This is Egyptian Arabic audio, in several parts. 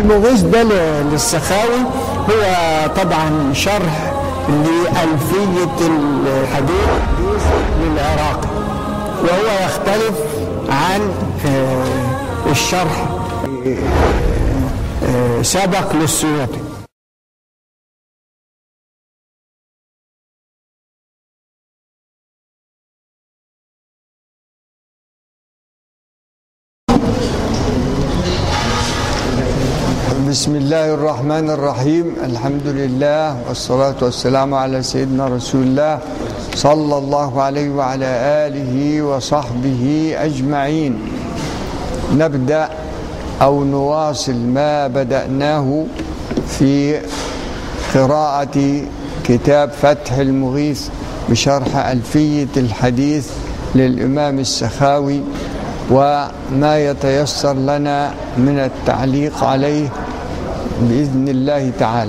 المغيث ده للسخاوي هو طبعا شرح لألفية الحديث للعراقي وهو يختلف عن الشرح سبق للسيوطي بسم الله الرحمن الرحيم الحمد لله والصلاة والسلام على سيدنا رسول الله صلى الله عليه وعلى آله وصحبه أجمعين نبدأ أو نواصل ما بدأناه في قراءة كتاب فتح المغيث بشرح ألفية الحديث للإمام السخاوي وما يتيسر لنا من التعليق عليه بإذن الله تعالى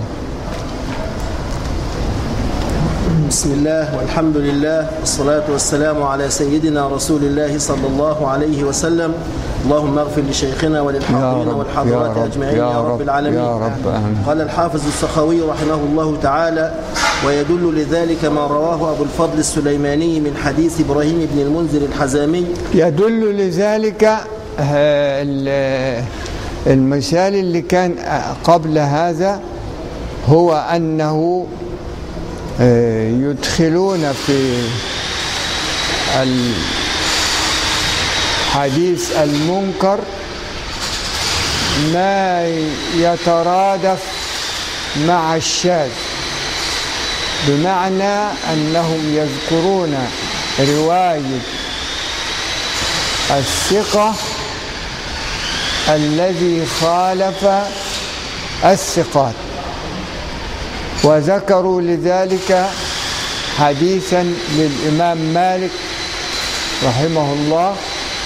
بسم الله والحمد لله والصلاة والسلام على سيدنا رسول الله صلى الله عليه وسلم اللهم اغفر لشيخنا وللحاضرين والحاضرات أجمعين يا رب العالمين يا رب آمين. قال الحافظ السخاوي رحمه الله تعالى ويدل لذلك ما رواه أبو الفضل السليماني من حديث إبراهيم بن المنذر الحزامي يدل لذلك المثال اللي كان قبل هذا هو أنه يدخلون في الحديث المنكر ما يترادف مع الشاذ بمعنى أنهم يذكرون رواية الثقة الذي خالف الثقات وذكروا لذلك حديثا للإمام مالك رحمه الله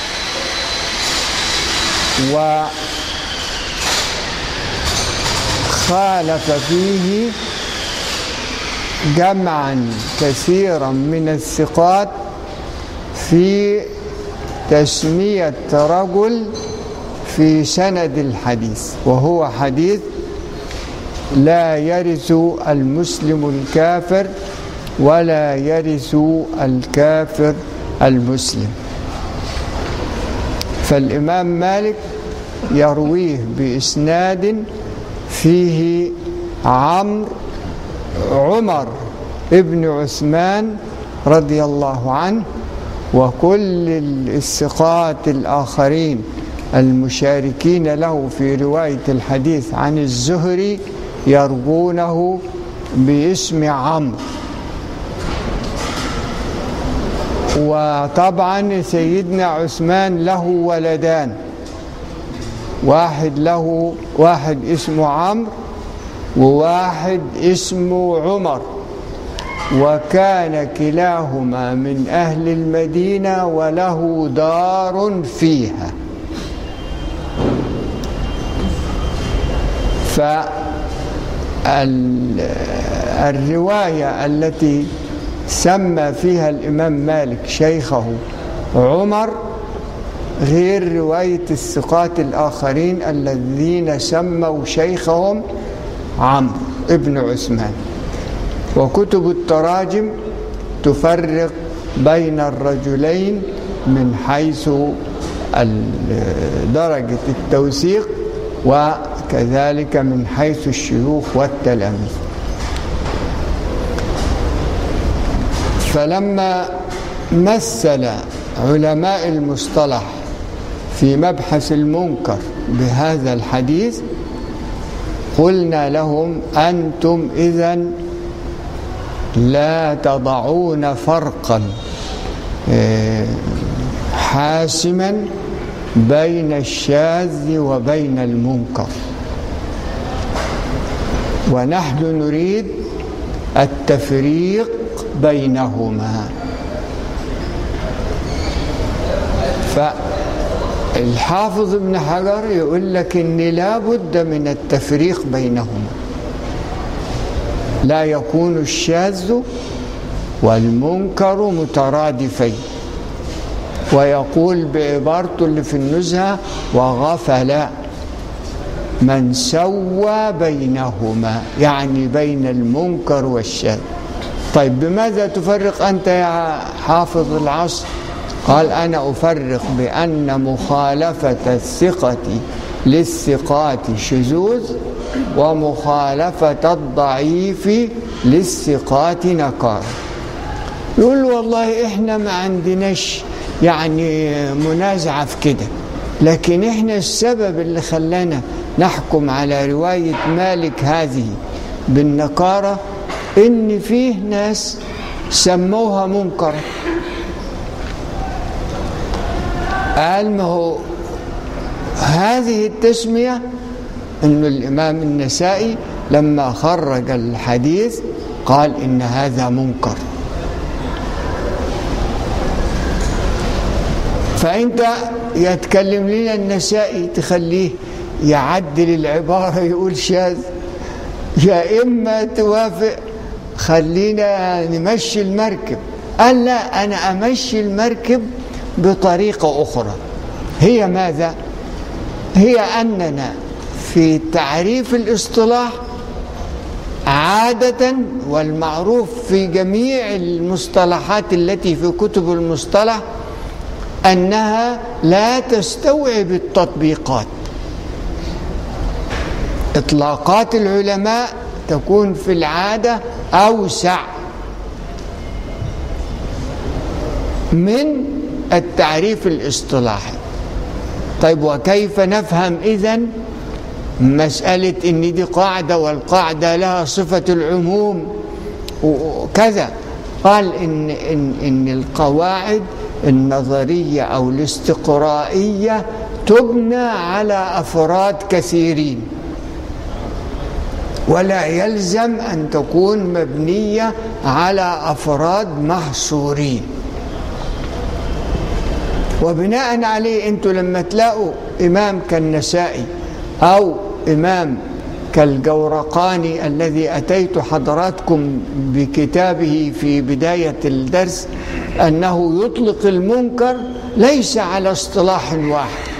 وخالف فيه جمعا كثيرا من الثقات في تسمية رجل في سند الحديث وهو حديث لا يرث المسلم الكافر ولا يرث الكافر المسلم فالإمام مالك يرويه بإسناد فيه عمرو عمر ابن عثمان رضي الله عنه وكل الثقات الآخرين المشاركين له في رواية الحديث عن الزهري يرجونه باسم عمرو وطبعا سيدنا عثمان له ولدان واحد له واحد اسمه عمرو وواحد اسمه عمر وكان كلاهما من أهل المدينة وله دار فيها فالرواية التي سمى فيها الإمام مالك شيخه عمر غير رواية الثقات الآخرين الذين سموا شيخهم عمرو ابن عثمان وكتب التراجم تفرق بين الرجلين من حيث درجة التوثيق وكذلك من حيث الشيوخ والتلاميذ فلما مثل علماء المصطلح في مبحث المنكر بهذا الحديث قلنا لهم أنتم إذا لا تضعون فرقا حاسما بين الشاذ وبين المنكر ونحن نريد التفريق بينهما فالحافظ ابن حجر يقول لك ان لا بد من التفريق بينهما لا يكون الشاذ والمنكر مترادفين ويقول بعبارته اللي في النزهة وغفل من سوى بينهما يعني بين المنكر والشاذ طيب بماذا تفرق أنت يا حافظ العصر قال أنا أفرق بأن مخالفة الثقة للثقات شذوذ ومخالفة الضعيف للثقات نكارة يقول والله احنا ما عندناش يعني منازعة في كده لكن احنا السبب اللي خلانا نحكم على رواية مالك هذه بالنكارة ان فيه ناس سموها منكرة قال ما هو هذه التسمية أن الإمام النسائي لما خرج الحديث قال إن هذا منكر فأنت يتكلم لنا النسائي تخليه يعدل العبارة يقول شاذ يا إما توافق خلينا نمشي المركب قال لا أنا أمشي المركب بطريقة أخرى هي ماذا؟ هي أننا في تعريف الاصطلاح عادة والمعروف في جميع المصطلحات التي في كتب المصطلح أنها لا تستوعب التطبيقات إطلاقات العلماء تكون في العادة أوسع من التعريف الاصطلاحي طيب وكيف نفهم إذن مسألة إن دي قاعدة والقاعدة لها صفة العموم وكذا قال إن, إن, إن القواعد النظرية أو الاستقرائية تبنى على أفراد كثيرين ولا يلزم أن تكون مبنية على أفراد محصورين وبناء عليه أنتم لما تلاقوا إمام كالنسائي أو إمام كالجورقاني الذي أتيت حضراتكم بكتابه في بداية الدرس أنه يطلق المنكر ليس على اصطلاح واحد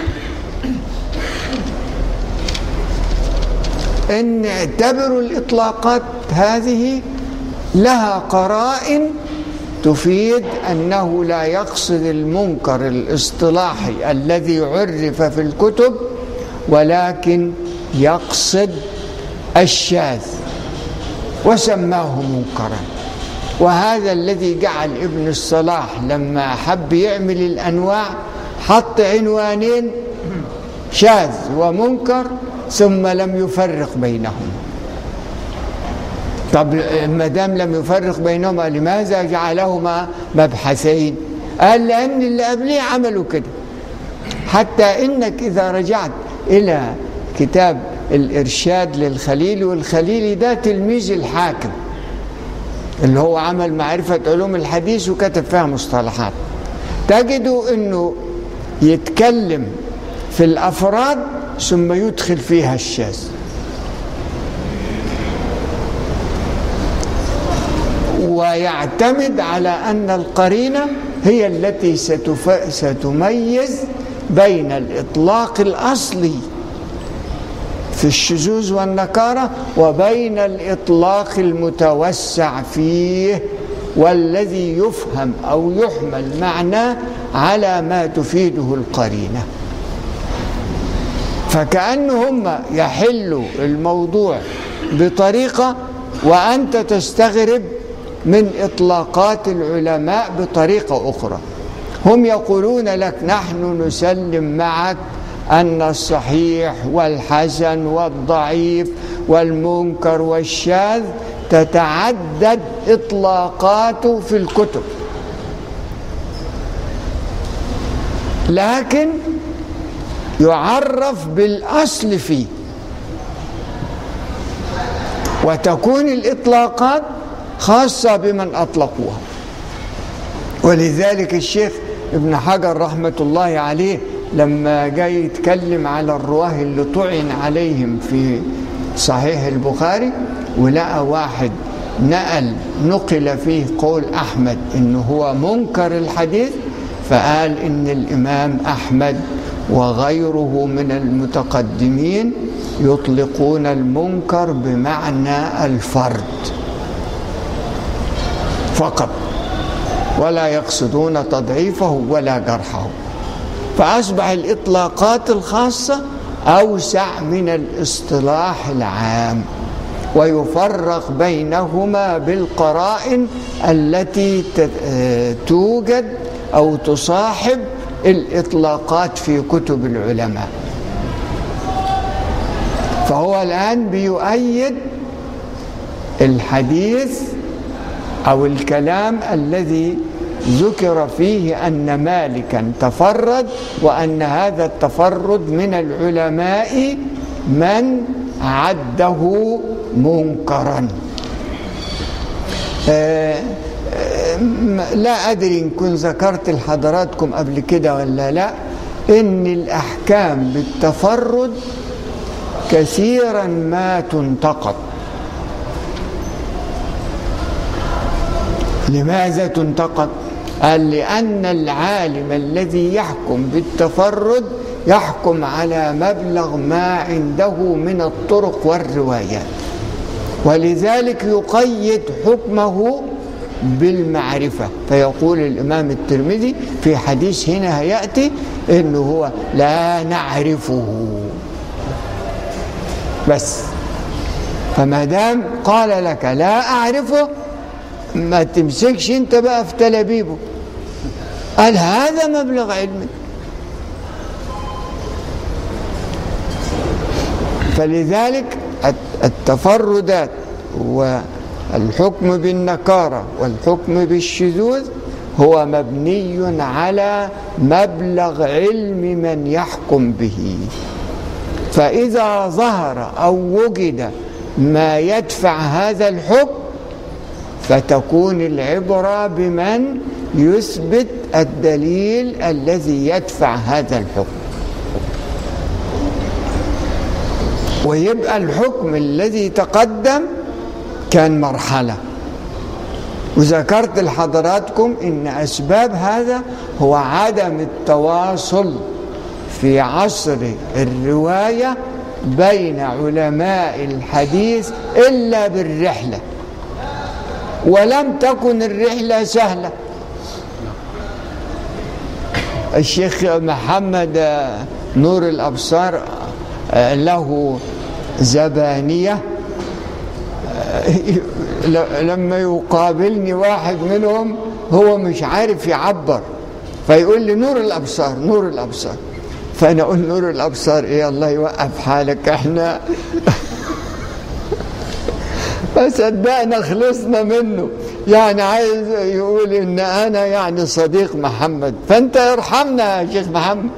إن اعتبروا الإطلاقات هذه لها قرائن تفيد أنه لا يقصد المنكر الاصطلاحي الذي عرف في الكتب ولكن يقصد الشاذ وسماه منكرا وهذا الذي جعل ابن الصلاح لما حب يعمل الأنواع حط عنوانين شاذ ومنكر ثم لم يفرق بينهما طب ما دام لم يفرق بينهما لماذا جعلهما مبحثين قال لأن اللي قبليه عملوا كده حتى إنك إذا رجعت إلى كتاب الإرشاد للخليل والخليلي ده تلميذ الحاكم اللي هو عمل معرفة علوم الحديث وكتب فيها مصطلحات تجدوا أنه يتكلم في الأفراد ثم يدخل فيها الشاذ ويعتمد على أن القرينة هي التي ستف... ستميز بين الإطلاق الأصلي في الشذوذ والنكارة وبين الإطلاق المتوسع فيه والذي يفهم أو يحمل معناه على ما تفيده القرينة فكأن هم يحلوا الموضوع بطريقة وأنت تستغرب من إطلاقات العلماء بطريقة أخرى هم يقولون لك نحن نسلم معك أن الصحيح والحسن والضعيف والمنكر والشاذ تتعدد إطلاقاته في الكتب لكن يعرف بالأصل فيه وتكون الإطلاقات خاصة بمن أطلقوها ولذلك الشيخ ابن حجر رحمة الله عليه لما جاي يتكلم على الرواه اللي طعن عليهم في صحيح البخاري ولقى واحد نقل نقل فيه قول أحمد إنه هو منكر الحديث فقال إن الإمام أحمد وغيره من المتقدمين يطلقون المنكر بمعنى الفرد فقط ولا يقصدون تضعيفه ولا جرحه فأصبح الإطلاقات الخاصة أوسع من الاصطلاح العام ويفرق بينهما بالقرائن التي توجد أو تصاحب الإطلاقات في كتب العلماء فهو الآن بيؤيد الحديث أو الكلام الذي ذكر فيه أن مالكا تفرد وأن هذا التفرد من العلماء من عده منكرا آه، آه، لا أدري إن كنت ذكرت لحضراتكم قبل كده ولا لا إن الأحكام بالتفرد كثيرا ما تنتقد لماذا تنتقد قال لأن العالم الذي يحكم بالتفرد يحكم على مبلغ ما عنده من الطرق والروايات ولذلك يقيد حكمه بالمعرفة فيقول الإمام الترمذي في حديث هنا يأتي إنه هو لا نعرفه بس فما دام قال لك لا أعرفه ما تمسكش انت بقى في تلابيبه قال هذا مبلغ علمك فلذلك التفردات والحكم بالنكارة والحكم بالشذوذ هو مبني على مبلغ علم من يحكم به فإذا ظهر أو وجد ما يدفع هذا الحكم فتكون العبرة بمن يثبت الدليل الذي يدفع هذا الحكم ويبقى الحكم الذي تقدم كان مرحلة وذكرت لحضراتكم ان اسباب هذا هو عدم التواصل في عصر الرواية بين علماء الحديث إلا بالرحلة ولم تكن الرحلة سهلة الشيخ محمد نور الأبصار له زبانية لما يقابلني واحد منهم هو مش عارف يعبر فيقول لي نور الأبصار نور الأبصار فأنا أقول نور الأبصار إيه الله يوقف حالك إحنا فصدقنا خلصنا منه يعني عايز يقول ان انا يعني صديق محمد فانت ارحمنا يا شيخ محمد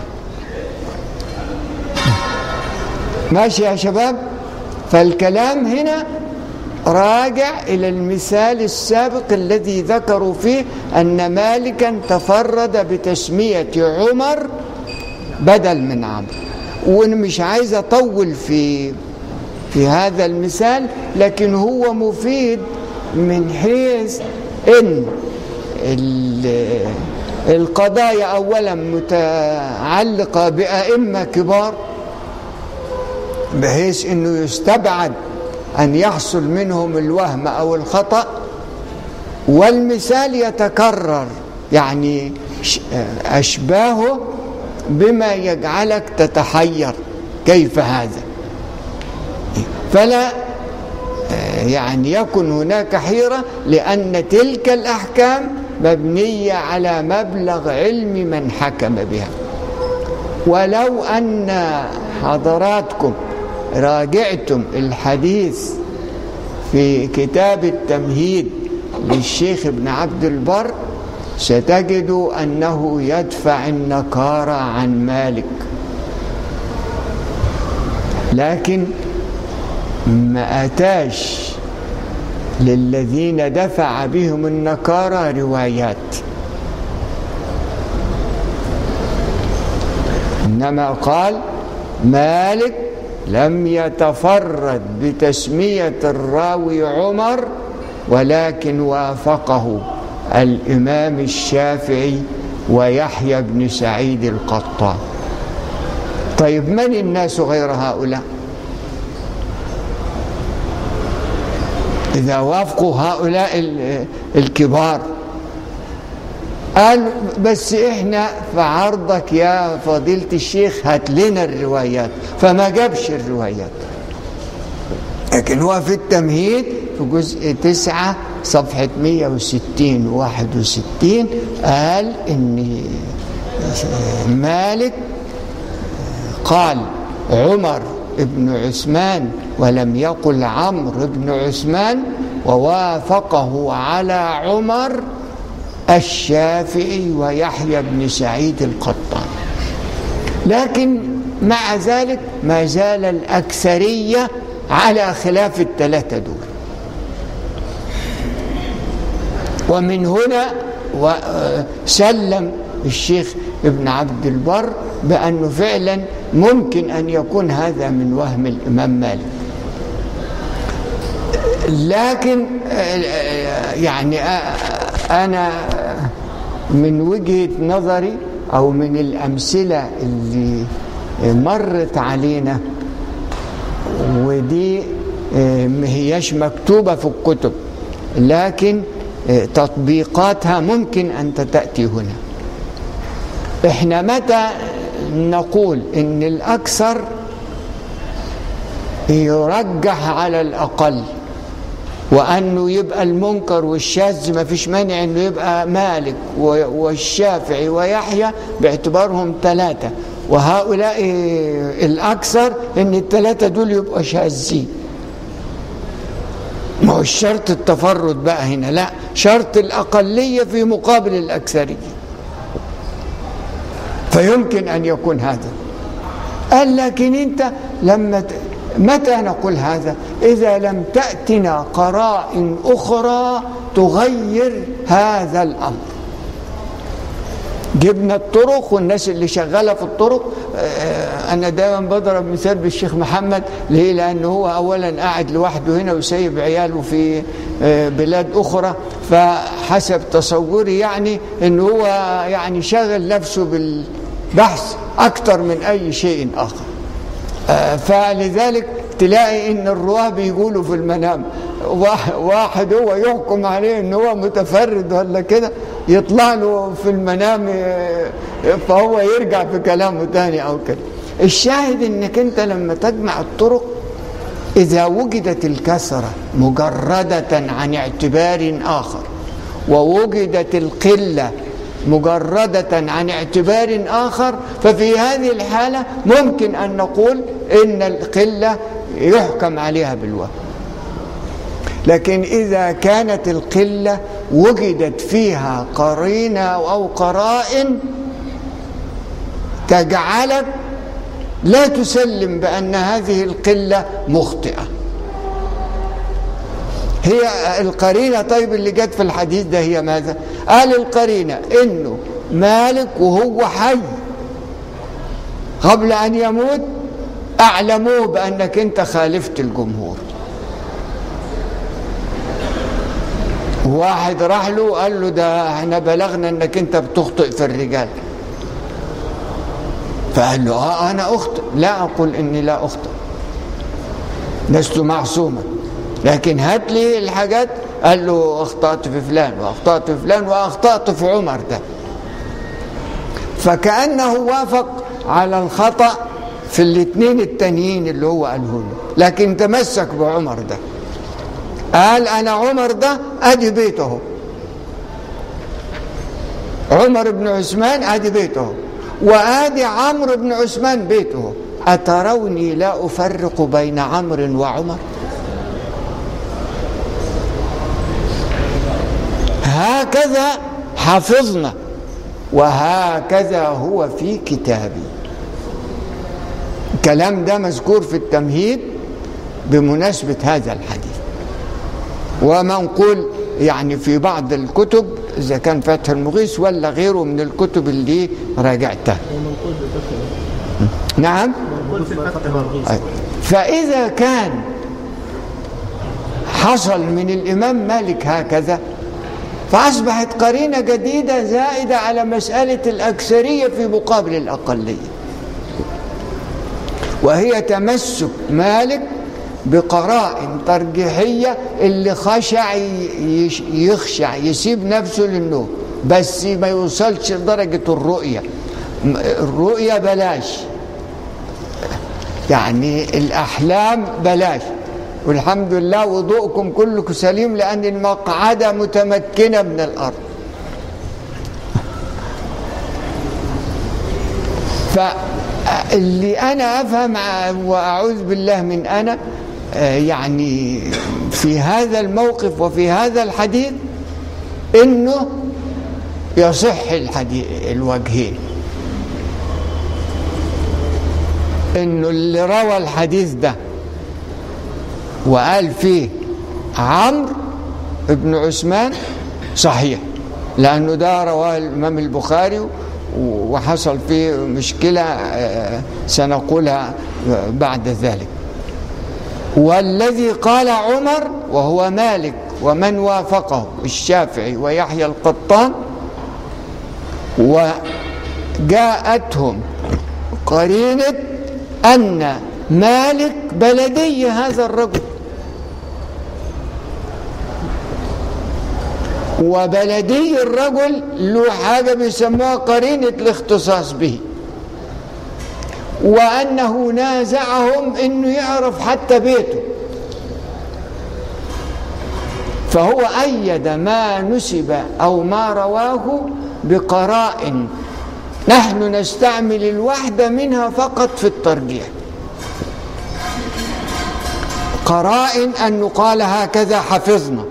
ماشي يا شباب فالكلام هنا راجع الى المثال السابق الذي ذكروا فيه ان مالكا تفرد بتسميه عمر بدل من عمرو وانا مش عايز اطول في في هذا المثال لكن هو مفيد من حيث ان القضايا اولا متعلقه بائمه كبار بحيث انه يستبعد ان يحصل منهم الوهم او الخطا والمثال يتكرر يعني اشباهه بما يجعلك تتحير كيف هذا فلا يعني يكن هناك حيرة لأن تلك الأحكام مبنية على مبلغ علم من حكم بها ولو أن حضراتكم راجعتم الحديث في كتاب التمهيد للشيخ ابن عبد البر ستجدوا أنه يدفع النكارة عن مالك لكن ما أتاش للذين دفع بهم النكارة روايات إنما قال مالك لم يتفرد بتسمية الراوي عمر ولكن وافقه الإمام الشافعي ويحيى بن سعيد القطان طيب من الناس غير هؤلاء إذا وافقوا هؤلاء الكبار قال بس إحنا في عرضك يا فضيلة الشيخ هات لنا الروايات فما جابش الروايات لكن هو في التمهيد في جزء تسعة صفحة 160 و 61 قال إن مالك قال عمر ابن عثمان ولم يقل عمرو بن عثمان ووافقه على عمر الشافعي ويحيى بن سعيد القطان لكن مع ذلك ما زال الأكثرية على خلاف الثلاثة دول ومن هنا سلم الشيخ ابن عبد البر بأنه فعلا ممكن أن يكون هذا من وهم الإمام مالك لكن يعني أنا من وجهة نظري أو من الأمثلة اللي مرت علينا ودي ما هياش مكتوبة في الكتب لكن تطبيقاتها ممكن أن تأتي هنا احنا متى نقول ان الاكثر يرجح على الاقل وانه يبقى المنكر والشاذ ما فيش مانع انه يبقى مالك والشافعي ويحيى باعتبارهم ثلاثه وهؤلاء الاكثر ان الثلاثه دول يبقوا شاذين ما هو الشرط التفرد بقى هنا لا شرط الاقليه في مقابل الاكثريه فيمكن أن يكون هذا قال لكن أنت لما ت... متى نقول هذا إذا لم تأتنا قرائن أخرى تغير هذا الأمر جبنا الطرق والناس اللي شغالة في الطرق أنا دائما بضرب مثال بالشيخ محمد ليه لأنه هو أولا قاعد لوحده هنا وسايب عياله في بلاد أخرى فحسب تصوري يعني أنه هو يعني شاغل نفسه بالبحث أكثر من أي شيء آخر فلذلك تلاقي ان الرواه بيقولوا في المنام واحد هو يحكم عليه ان هو متفرد ولا كده يطلع له في المنام فهو يرجع في كلامه تاني او كده الشاهد انك انت لما تجمع الطرق اذا وجدت الكثره مجرده عن اعتبار اخر ووجدت القله مجردة عن اعتبار آخر ففي هذه الحالة ممكن أن نقول إن القلة يحكم عليها بالوهم لكن إذا كانت القلة وجدت فيها قرينة أو قرائن تجعلك لا تسلم بأن هذه القلة مخطئة هي القرينة طيب اللي جت في الحديث ده هي ماذا قال القرينة انه مالك وهو حي قبل ان يموت اعلموه بانك انت خالفت الجمهور واحد راح له قال له ده احنا بلغنا انك انت بتخطئ في الرجال فقال له اه انا اخطئ لا اقول اني لا اخطئ لست معصوما لكن هات لي الحاجات قال له اخطأت في فلان واخطأت في فلان واخطأت في عمر ده فكأنه وافق على الخطأ في الاثنين التانيين اللي هو قاله له لكن تمسك بعمر ده قال انا عمر ده ادي بيته عمر بن عثمان ادي بيته وادي عمرو بن عثمان بيته اتروني لا افرق بين عمرو وعمر هكذا حفظنا وهكذا هو في كتابي الكلام ده مذكور في التمهيد بمناسبة هذا الحديث ومنقول يعني في بعض الكتب إذا كان فتح المغيث ولا غيره من الكتب اللي راجعتها نعم فإذا كان حصل من الإمام مالك هكذا فأصبحت قرينة جديدة زائدة على مسألة الأكثرية في مقابل الأقلية وهي تمسك مالك بقرائن ترجيحية اللي خشع يش- يخشع يسيب نفسه للنوم بس ما يوصلش لدرجة الرؤية م- الرؤية بلاش يعني الأحلام بلاش والحمد لله وضوءكم كلكم سليم لأن المقعدة متمكنة من الأرض فاللي أنا أفهم وأعوذ بالله من أنا آه، يعني في هذا الموقف وفي هذا الحديث إنه يصح الحديث الوجهين إنه اللي روى الحديث ده وقال فيه عمرو ابن عثمان صحيح لأنه ده رواه الإمام البخاري وحصل فيه مشكلة آه، سنقولها بعد ذلك والذي قال عمر وهو مالك ومن وافقه الشافعي ويحيى القطان وجاءتهم قرينة أن مالك بلدي هذا الرجل وبلدي الرجل له حاجة بيسموها قرينة الاختصاص به وأنه نازعهم أنه يعرف حتى بيته فهو أيد ما نسب أو ما رواه بقرائن نحن نستعمل الوحدة منها فقط في الترجيح قرائن أن قال هكذا حفظنا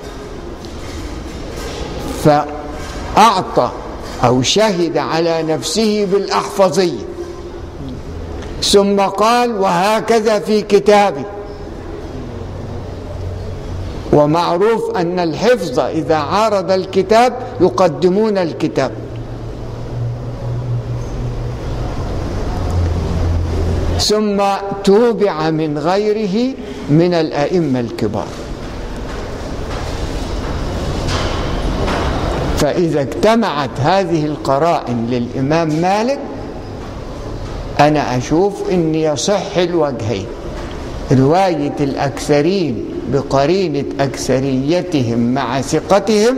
فأعطى أو شهد على نفسه بالأحفظية ثم قال وهكذا في كتابي ومعروف أن الحفظ إذا عارض الكتاب يقدمون الكتاب ثم توبع من غيره من الأئمة الكبار فإذا اجتمعت هذه القرائن للإمام مالك أنا أشوف أن يصح الوجهين رواية الأكثرين بقرينة أكثريتهم مع ثقتهم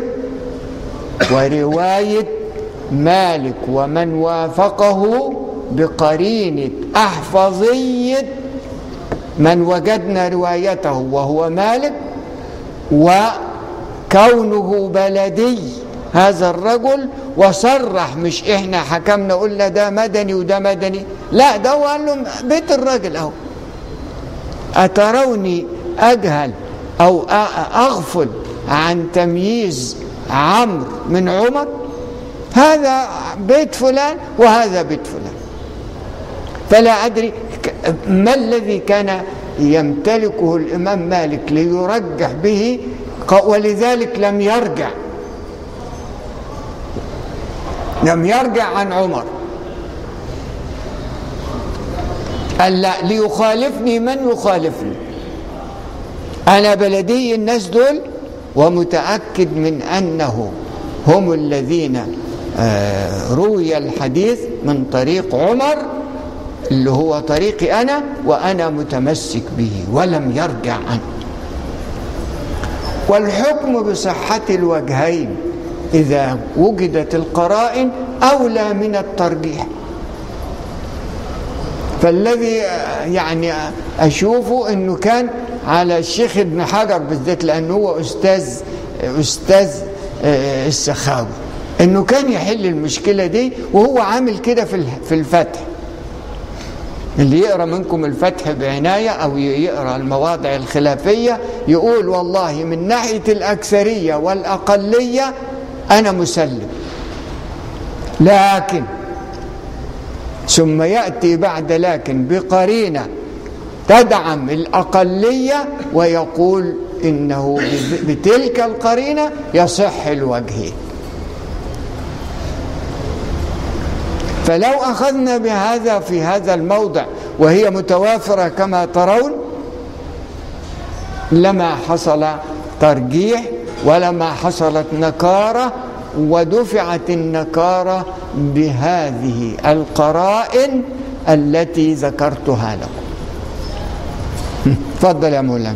ورواية مالك ومن وافقه بقرينة أحفظية من وجدنا روايته وهو مالك وكونه بلدي هذا الرجل وصرح مش احنا حكمنا قلنا ده مدني وده مدني لا ده هو قال لهم بيت الراجل اهو اتروني اجهل او اغفل عن تمييز عمرو من عمر هذا بيت فلان وهذا بيت فلان فلا ادري ما الذي كان يمتلكه الامام مالك ليرجح به ولذلك لم يرجع لم يرجع عن عمر قال لا ليخالفني من يخالفني أنا بلدي الناس دول ومتأكد من أنه هم الذين آه روي الحديث من طريق عمر اللي هو طريقي أنا وأنا متمسك به ولم يرجع عنه والحكم بصحة الوجهين إذا وجدت القرائن أولى من الترجيح فالذي يعني أشوفه أنه كان على الشيخ ابن حجر بالذات لأنه هو أستاذ أستاذ السخاوي أنه كان يحل المشكلة دي وهو عامل كده في الفتح اللي يقرأ منكم الفتح بعناية أو يقرأ المواضع الخلافية يقول والله من ناحية الأكثرية والأقلية أنا مسلم لكن ثم يأتي بعد لكن بقرينة تدعم الأقلية ويقول إنه بتلك القرينة يصح الوجهين فلو أخذنا بهذا في هذا الموضع وهي متوافرة كما ترون لما حصل ترجيح ولما حصلت نكارة ودفعت النكارة بهذه القرائن التي ذكرتها لكم تفضل يا مولانا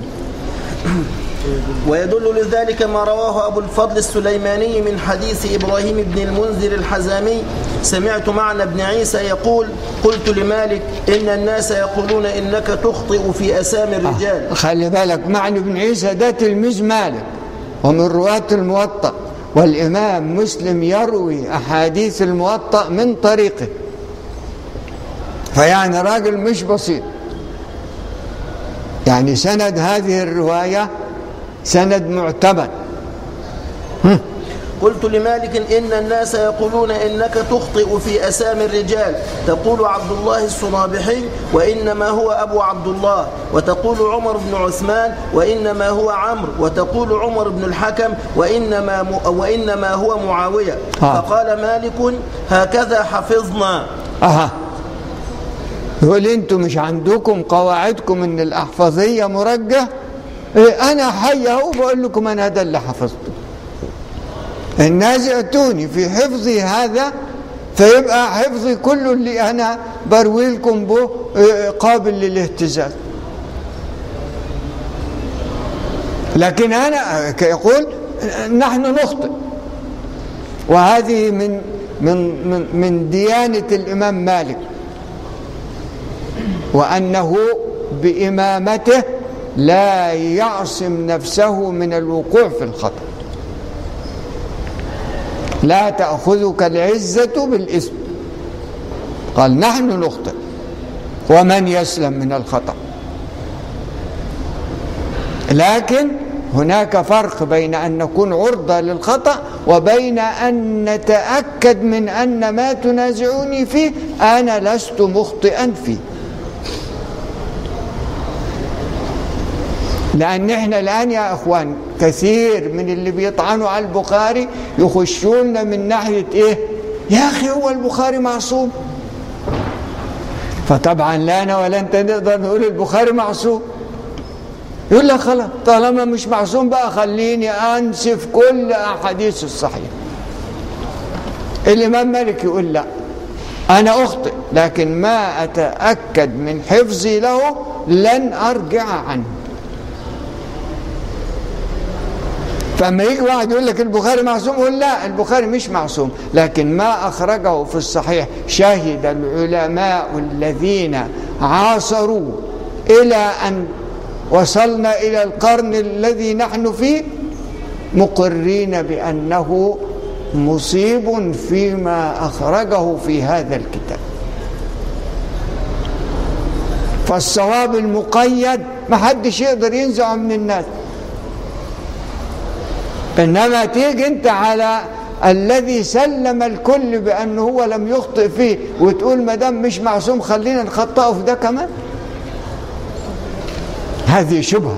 ويدل لذلك ما رواه أبو الفضل السليماني من حديث إبراهيم بن المنذر الحزامي سمعت معنى بن عيسى يقول قلت لمالك إن الناس يقولون إنك تخطئ في أسامي الرجال آه خلي بالك معنى بن عيسى ده تلميذ مالك ومن رواة الموطأ والإمام مسلم يروي أحاديث الموطأ من طريقه فيعني راجل مش بسيط يعني سند هذه الرواية سند معتمد قلت لمالك إن الناس يقولون إنك تخطئ في أسامي الرجال تقول عبد الله الصنابحي وإنما هو أبو عبد الله وتقول عمر بن عثمان وإنما هو عمرو وتقول عمر بن الحكم وإنما, م... وإنما هو معاوية آه. فقال مالك هكذا حفظنا أها يقول انتم مش عندكم قواعدكم ان الاحفظيه مرجه إيه انا حي اهو بقول لكم انا هذا اللي حفظته الناس يأتوني في حفظي هذا فيبقى حفظي كله اللي أنا بروي لكم به قابل للاهتزاز لكن أنا يقول نحن نخطئ وهذه من من من من ديانة الإمام مالك وأنه بإمامته لا يعصم نفسه من الوقوع في الخطأ لا تأخذك العزة بالإثم قال نحن نخطئ ومن يسلم من الخطأ لكن هناك فرق بين أن نكون عرضة للخطأ وبين أن نتأكد من أن ما تنازعوني فيه أنا لست مخطئا فيه لأن احنا الآن يا أخوان كثير من اللي بيطعنوا على البخاري يخشون من ناحية إيه يا أخي هو البخاري معصوم فطبعا لا أنا ولا أنت نقدر نقول البخاري معصوم يقول لك خلاص طالما مش معصوم بقى خليني أنسف كل أحاديث الصحيح الإمام مالك يقول لا أنا أخطئ لكن ما أتأكد من حفظي له لن أرجع عنه فأما يجي واحد يقول لك البخاري معصوم يقول لا البخاري مش معصوم لكن ما أخرجه في الصحيح شهد العلماء الذين عاصروا إلى أن وصلنا إلى القرن الذي نحن فيه مقرين بأنه مصيب فيما أخرجه في هذا الكتاب فالصواب المقيد ما حدش يقدر ينزعه من الناس انما تيجي انت على الذي سلم الكل بانه هو لم يخطئ فيه وتقول ما دام مش معصوم خلينا نخطئه في ده كمان هذه شبهه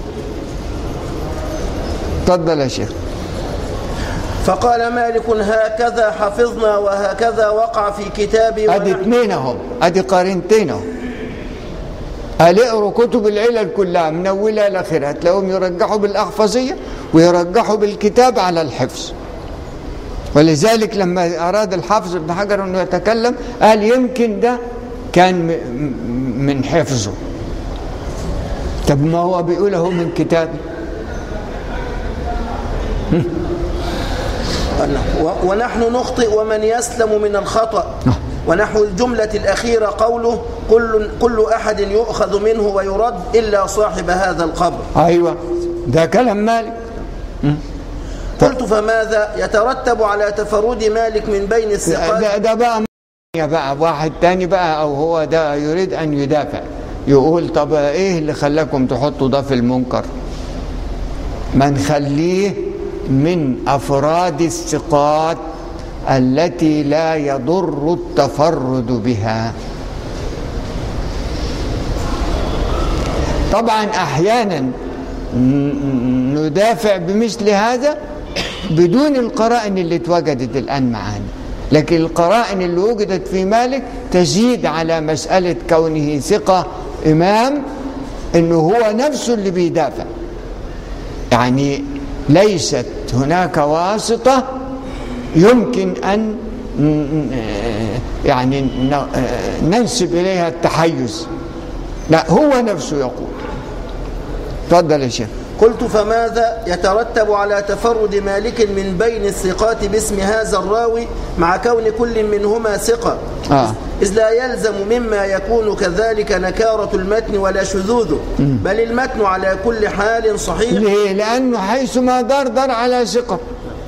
تفضل يا شيخ فقال مالك هكذا حفظنا وهكذا وقع في كتابي ادي اثنين اهم ادي قارنتين اهم قال اقروا كتب العلل كلها من اولها لاخرها تلاقيهم يرجحوا بالاحفظيه ويرجحوا بالكتاب على الحفظ ولذلك لما اراد الحافظ ابن حجر انه يتكلم قال يمكن ده كان من حفظه طب ما هو بيقوله من كتابه ونحن نخطئ ومن يسلم من الخطأ ونحو الجملة الأخيرة قوله كل, كل أحد يؤخذ منه ويرد إلا صاحب هذا القبر أيوة ده كلام مالك قلت فماذا يترتب على تفرد مالك من بين الثقات ده, ده بقى بقى واحد تاني بقى أو هو ده يريد أن يدافع يقول طب إيه اللي خلاكم تحطوا ده في المنكر ما نخليه من أفراد الثقات التي لا يضر التفرد بها طبعا احيانا ندافع بمثل هذا بدون القرائن اللي اتوجدت الان معانا لكن القرائن اللي وجدت في مالك تزيد على مساله كونه ثقه امام انه هو نفسه اللي بيدافع يعني ليست هناك واسطه يمكن أن يعني ننسب إليها التحيز لا هو نفسه يقول تفضل يا شيخ قلت فماذا يترتب على تفرد مالك من بين الثقات باسم هذا الراوي مع كون كل منهما ثقة آه. إذ لا يلزم مما يكون كذلك نكارة المتن ولا شذوذه بل المتن على كل حال صحيح ليه؟ لأنه حيثما دردر على ثقة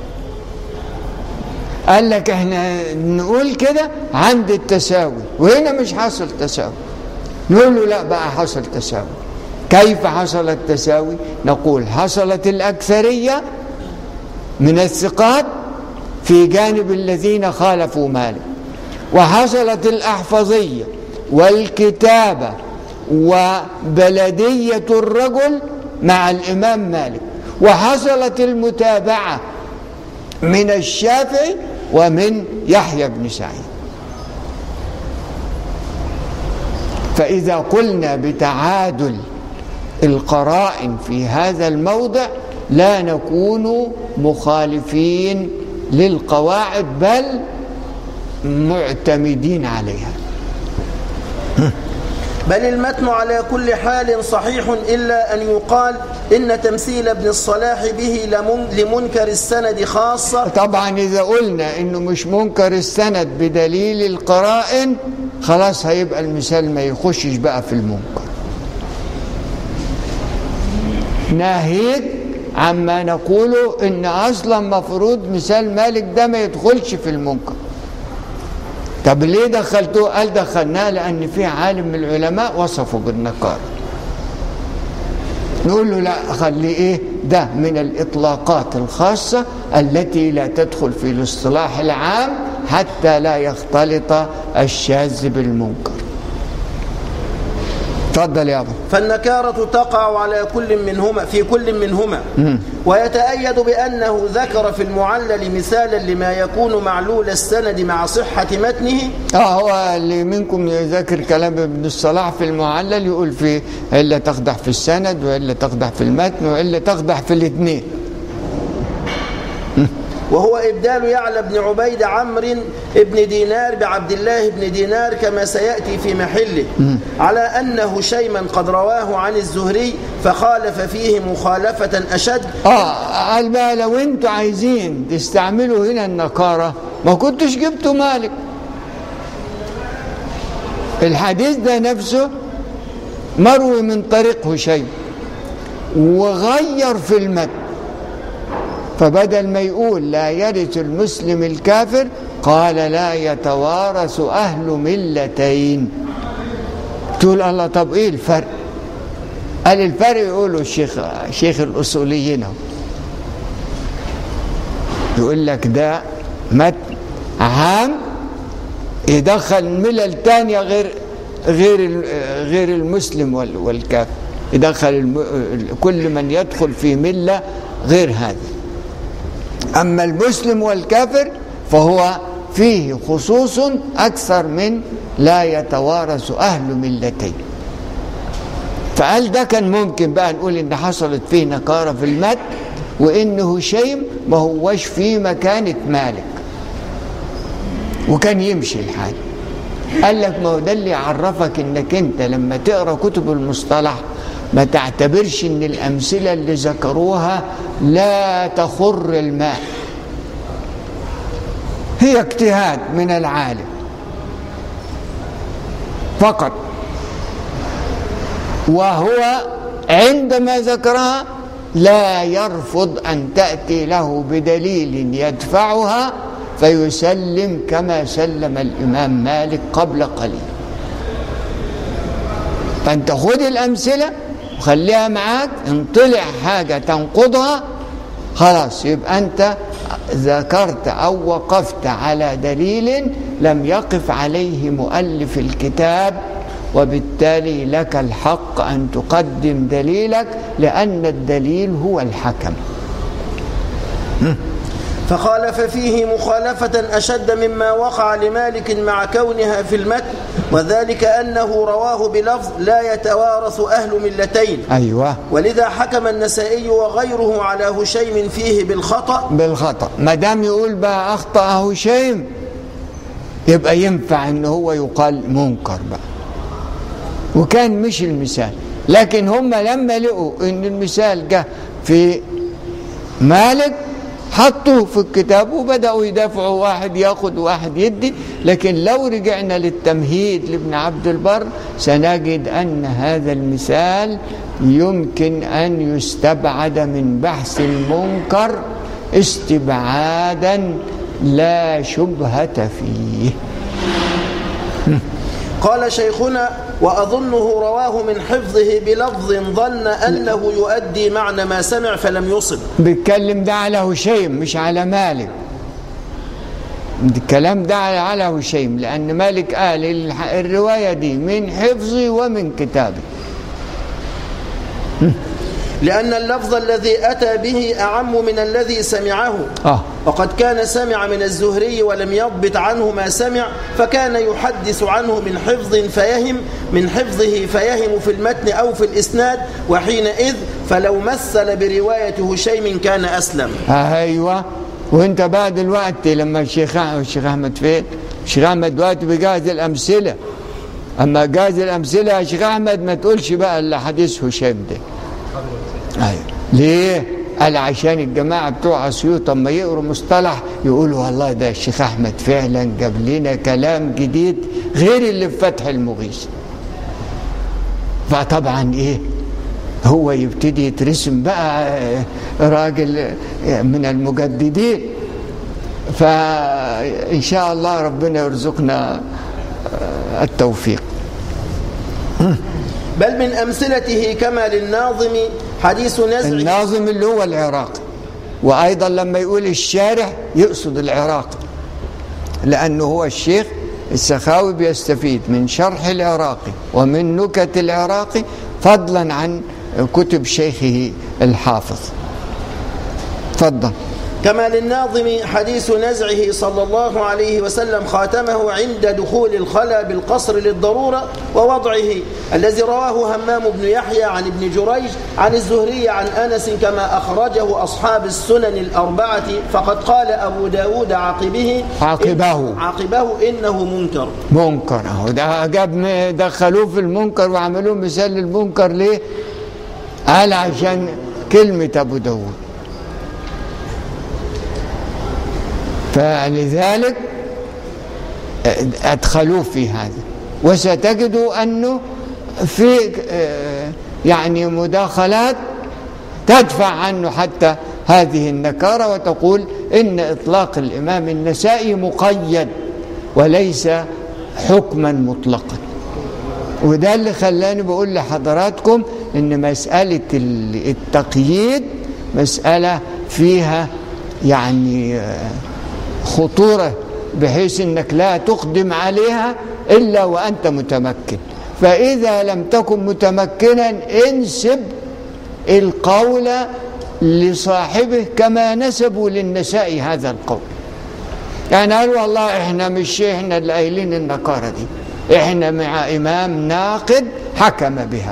قال لك احنا نقول كده عند التساوي وهنا مش حصل تساوي نقول له لا بقى حصل تساوي كيف حصل التساوي نقول حصلت الأكثرية من الثقات في جانب الذين خالفوا مالك وحصلت الأحفظية والكتابة وبلدية الرجل مع الإمام مالك وحصلت المتابعة من الشافعي ومن يحيى بن سعيد فإذا قلنا بتعادل القرائن في هذا الموضع لا نكون مخالفين للقواعد بل معتمدين عليها بل المتن على كل حال صحيح إلا أن يقال إن تمثيل ابن الصلاح به لمنكر السند خاصة طبعا إذا قلنا إنه مش منكر السند بدليل القرائن خلاص هيبقى المثال ما يخشش بقى في المنكر ناهيك عما نقوله ان اصلا مفروض مثال مالك ده ما يدخلش في المنكر طب ليه دخلتوه قال دخلناه لان في عالم من العلماء وصفه بالنكاره نقول له لا خلي ايه ده من الاطلاقات الخاصه التي لا تدخل في الاصطلاح العام حتى لا يختلط الشاذ بالمنكر تفضل يا ابو فالنكارة تقع على كل منهما في كل منهما ويتأيد بأنه ذكر في المعلل مثالا لما يكون معلول السند مع صحة متنه اه هو اللي منكم يذكر كلام ابن الصلاح في المعلل يقول في إلا تقدح في السند وإلا تقدح في المتن وإلا تقدح في الاثنين وهو إبدال يعلى بن عبيد عمرو بن دينار بعبد الله بن دينار كما سيأتي في محله على أنه شيما قد رواه عن الزهري فخالف فيه مخالفة أشد آه قال بقى لو أنتوا عايزين تستعملوا هنا النكارة ما كنتش جبتوا مالك الحديث ده نفسه مروي من طريق هشيم وغير في المتن فبدل ما يقول لا يرث المسلم الكافر قال لا يتوارث أهل ملتين تقول الله طب إيه الفرق قال الفرق يقولوا الشيخ شيخ الأصوليين يقول لك ده متن عام يدخل ملل تانية غير غير غير المسلم والكافر يدخل كل من يدخل في ملة غير هذا أما المسلم والكافر فهو فيه خصوص أكثر من لا يتوارث أهل ملتين فقال ده كان ممكن بقى نقول إن حصلت فيه نكارة في المد وإن هشيم ما هوش في مكانة مالك وكان يمشي الحال قال لك ما هو ده اللي يعرفك انك انت لما تقرا كتب المصطلح ما تعتبرش ان الامثله اللي ذكروها لا تخر الماء هي اجتهاد من العالم فقط وهو عندما ذكرها لا يرفض ان تاتي له بدليل يدفعها فيسلم كما سلم الامام مالك قبل قليل فانت خذ الامثله وخليها معاك ان طلع حاجه تنقضها خلاص يبقى انت ذكرت او وقفت على دليل لم يقف عليه مؤلف الكتاب وبالتالي لك الحق ان تقدم دليلك لان الدليل هو الحكم فخالف فيه مخالفة أشد مما وقع لمالك مع كونها في المتن وذلك أنه رواه بلفظ لا يتوارث أهل ملتين أيوة ولذا حكم النسائي وغيره على هشيم فيه بالخطأ بالخطأ ما دام يقول بقى أخطأ هشيم يبقى ينفع ان هو يقال منكر بقى وكان مش المثال لكن هم لما لقوا ان المثال جه في مالك حطوه في الكتاب وبدأوا يدافعوا واحد ياخد واحد يدي لكن لو رجعنا للتمهيد لابن عبد البر سنجد أن هذا المثال يمكن أن يستبعد من بحث المنكر استبعادا لا شبهة فيه قال شيخنا وأظنه رواه من حفظه بلفظ ظن أنه يؤدي معنى ما سمع فلم يصب بيتكلم ده على هشيم مش على مالك الكلام ده على هشيم لأن مالك قال الرواية دي من حفظي ومن كتابي لأن اللفظ الذي أتى به أعم من الذي سمعه آه. وقد كان سمع من الزهري ولم يضبط عنه ما سمع فكان يحدث عنه من حفظ فيهم من حفظه فيهم في المتن أو في الإسناد وحينئذ فلو مثل برواية هشيم كان أسلم أيوة وانت بعد الوقت لما الشيخ الشيخ أحمد فين الشيخ أحمد دلوقتي بيجهز الأمثلة أما جهز الأمثلة يا شيخ أحمد ما تقولش بقى إلا حديث هشيم ده أيوة. ليه؟ قال عشان الجماعة بتوع أسيوط لما يقروا مصطلح يقولوا والله ده الشيخ أحمد فعلا جاب لنا كلام جديد غير اللي في فتح المغيث فطبعا إيه هو يبتدي يترسم بقى راجل من المجددين فإن شاء الله ربنا يرزقنا التوفيق بل من أمثلته كما للناظم حديث نزع الناظم اللي هو العراقي وأيضا لما يقول الشارح يقصد العراقي لأنه هو الشيخ السخاوي بيستفيد من شرح العراقي ومن نكت العراقي فضلا عن كتب شيخه الحافظ تفضل كما للناظم حديث نزعه صلى الله عليه وسلم خاتمه عند دخول الخلا بالقصر للضرورة ووضعه الذي رواه همام بن يحيى عن ابن جريج عن الزهري عن أنس كما أخرجه أصحاب السنن الأربعة فقد قال أبو داود عقبه عقبه عقبه إنه منكر منكر اهو ده جاب دخلوه في المنكر وعملوه مثال للمنكر ليه؟ قال عشان كلمة أبو داود فلذلك أدخلوه في هذا وستجدوا أنه في يعني مداخلات تدفع عنه حتى هذه النكارة وتقول إن إطلاق الإمام النسائي مقيد وليس حكما مطلقا وده اللي خلاني بقول لحضراتكم إن مسألة التقييد مسألة فيها يعني خطورة بحيث انك لا تقدم عليها الا وانت متمكن فاذا لم تكن متمكنا انسب القول لصاحبه كما نسبوا للنساء هذا القول يعني قالوا والله احنا مش احنا اللي قايلين النكارة دي احنا مع امام ناقد حكم بها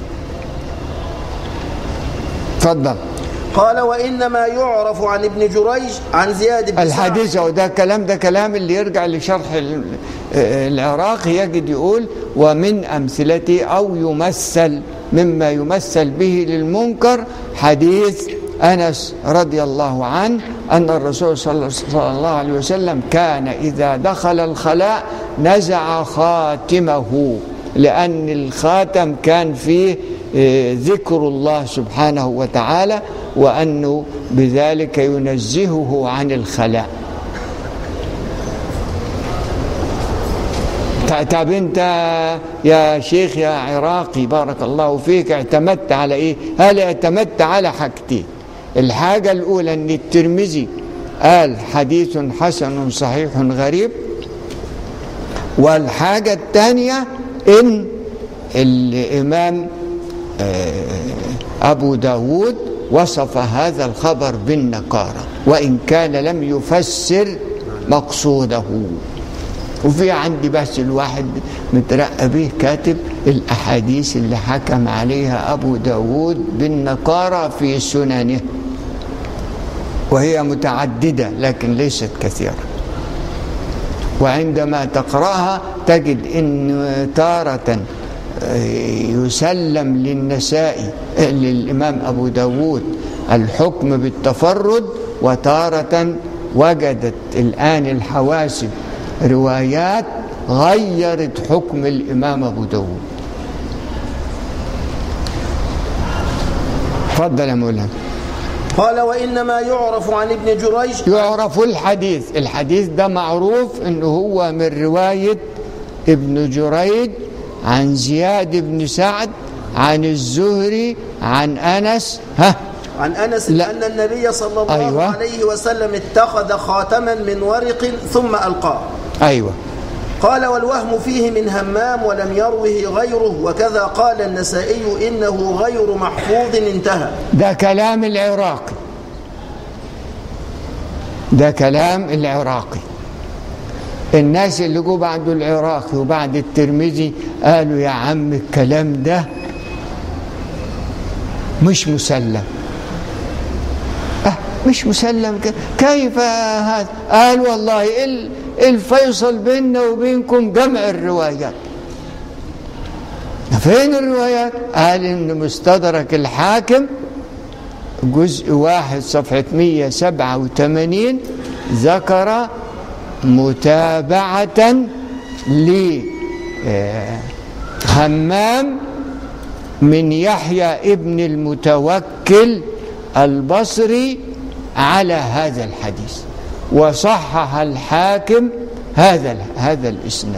تفضل قال وإنما يعرف عن ابن جريج عن زياد بن الحديث أو ده كلام ده كلام اللي يرجع لشرح العراق يجد يقول ومن أمثلته أو يمثل مما يمثل به للمنكر حديث أنس رضي الله عنه أن الرسول صلى الله عليه وسلم كان إذا دخل الخلاء نزع خاتمه لأن الخاتم كان فيه ذكر الله سبحانه وتعالى وأنه بذلك ينزهه عن الخلاء طب انت يا شيخ يا عراقي بارك الله فيك اعتمدت على ايه هل اعتمدت على حاجتين الحاجة الأولى أن الترمذي قال حديث حسن صحيح غريب والحاجة الثانية إن الإمام أبو داود وصف هذا الخبر بالنكارة وإن كان لم يفسر مقصوده وفي عندي بس الواحد مترقى به كاتب الأحاديث اللي حكم عليها أبو داود بالنكارة في سننه وهي متعددة لكن ليست كثيرة وعندما تقرأها تجد أن تارة يسلم للنسائي للإمام أبو داود الحكم بالتفرد وتارة وجدت الآن الحواسب روايات غيرت حكم الإمام أبو داود تفضل يا مولانا قال وإنما يعرف عن ابن جريج يعرف الحديث الحديث ده معروف انه هو من رواية ابن جريج عن زياد بن سعد عن الزهري عن أنس ها عن أنس لا. أن النبي صلى الله أيوة. عليه وسلم اتخذ خاتما من ورق ثم ألقاه أيوة قال والوهم فيه من همام ولم يروه غيره وكذا قال النسائي إنه غير محفوظ انتهى ده كلام العراقي ده كلام العراقي الناس اللي جو بعد العراقي وبعد الترمذي قالوا يا عم الكلام ده مش مسلم أه مش مسلم ك- كيف هذا قال والله ال- الفيصل بيننا وبينكم جمع الروايات فين الروايات قال ان مستدرك الحاكم جزء واحد صفحة 187 ذكر متابعة لهمام من يحيى ابن المتوكل البصري على هذا الحديث وصحح الحاكم هذا هذا الاسناد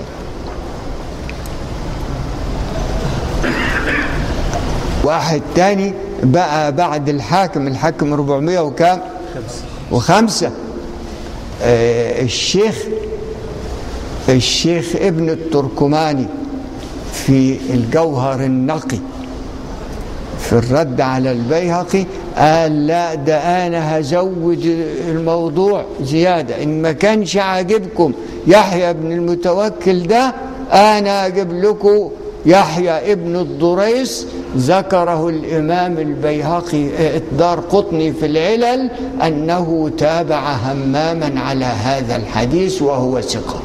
واحد تاني بقى بعد الحاكم الحاكم 400 وكام وخمسة آه الشيخ الشيخ ابن التركماني في الجوهر النقي في الرد على البيهقي قال لا ده انا هزود الموضوع زياده ان ما كانش عاجبكم يحيى بن المتوكل ده انا اجيب لكم يحيى ابن الضريس ذكره الامام البيهقي الدار قطني في العلل انه تابع هماما على هذا الحديث وهو ثقه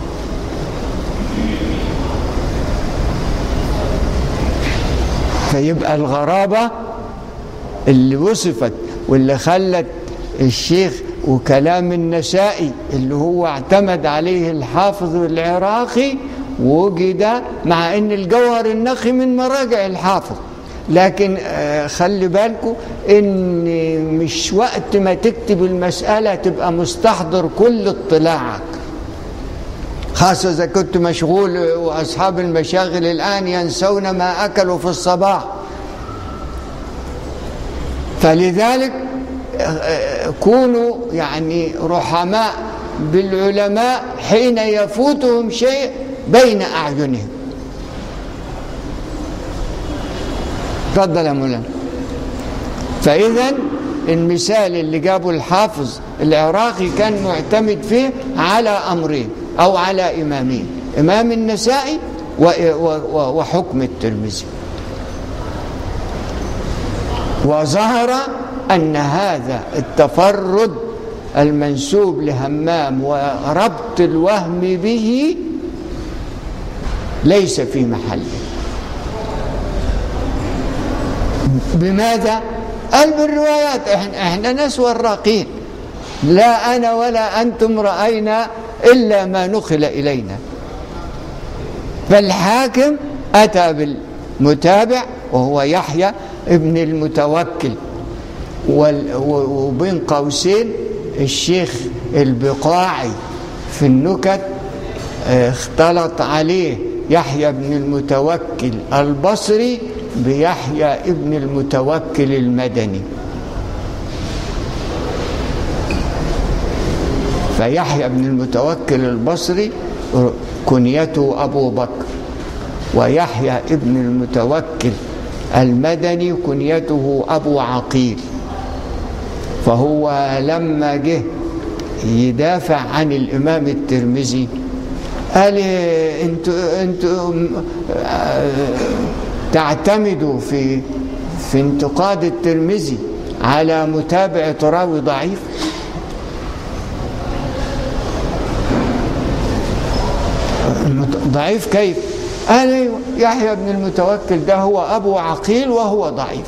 فيبقى الغرابة اللي وصفت واللي خلت الشيخ وكلام النسائي اللي هو اعتمد عليه الحافظ العراقي وجد مع ان الجوهر النقي من مراجع الحافظ لكن آه، خلي بالكم ان مش وقت ما تكتب المسألة تبقى مستحضر كل اطلاعك خاصة إذا كنت مشغول وأصحاب المشاغل الآن ينسون ما أكلوا في الصباح فلذلك كونوا يعني رحماء بالعلماء حين يفوتهم شيء بين أعينهم تفضل يا مولانا فإذا المثال اللي جابه الحافظ العراقي كان معتمد فيه على أمرين أو على إمامين إمام النسائي وحكم الترمذي وظهر أن هذا التفرد المنسوب لهمام وربط الوهم به ليس في محله بماذا؟ قال بالروايات احنا, احنا ناس وراقين لا انا ولا انتم راينا الا ما نقل الينا فالحاكم اتى بالمتابع وهو يحيى ابن المتوكل وبين قوسين الشيخ البقاعي في النكت اختلط عليه يحيى بن المتوكل البصري بيحيى ابن المتوكل المدني فيحيى بن المتوكل البصري كنيته أبو بكر ويحيى ابن المتوكل المدني كنيته أبو عقيل فهو لما جه يدافع عن الإمام الترمذي قال انتوا انتوا تعتمدوا في في انتقاد الترمذي على متابعة راوي ضعيف ضعيف كيف قال ايوه يحيى بن المتوكل ده هو ابو عقيل وهو ضعيف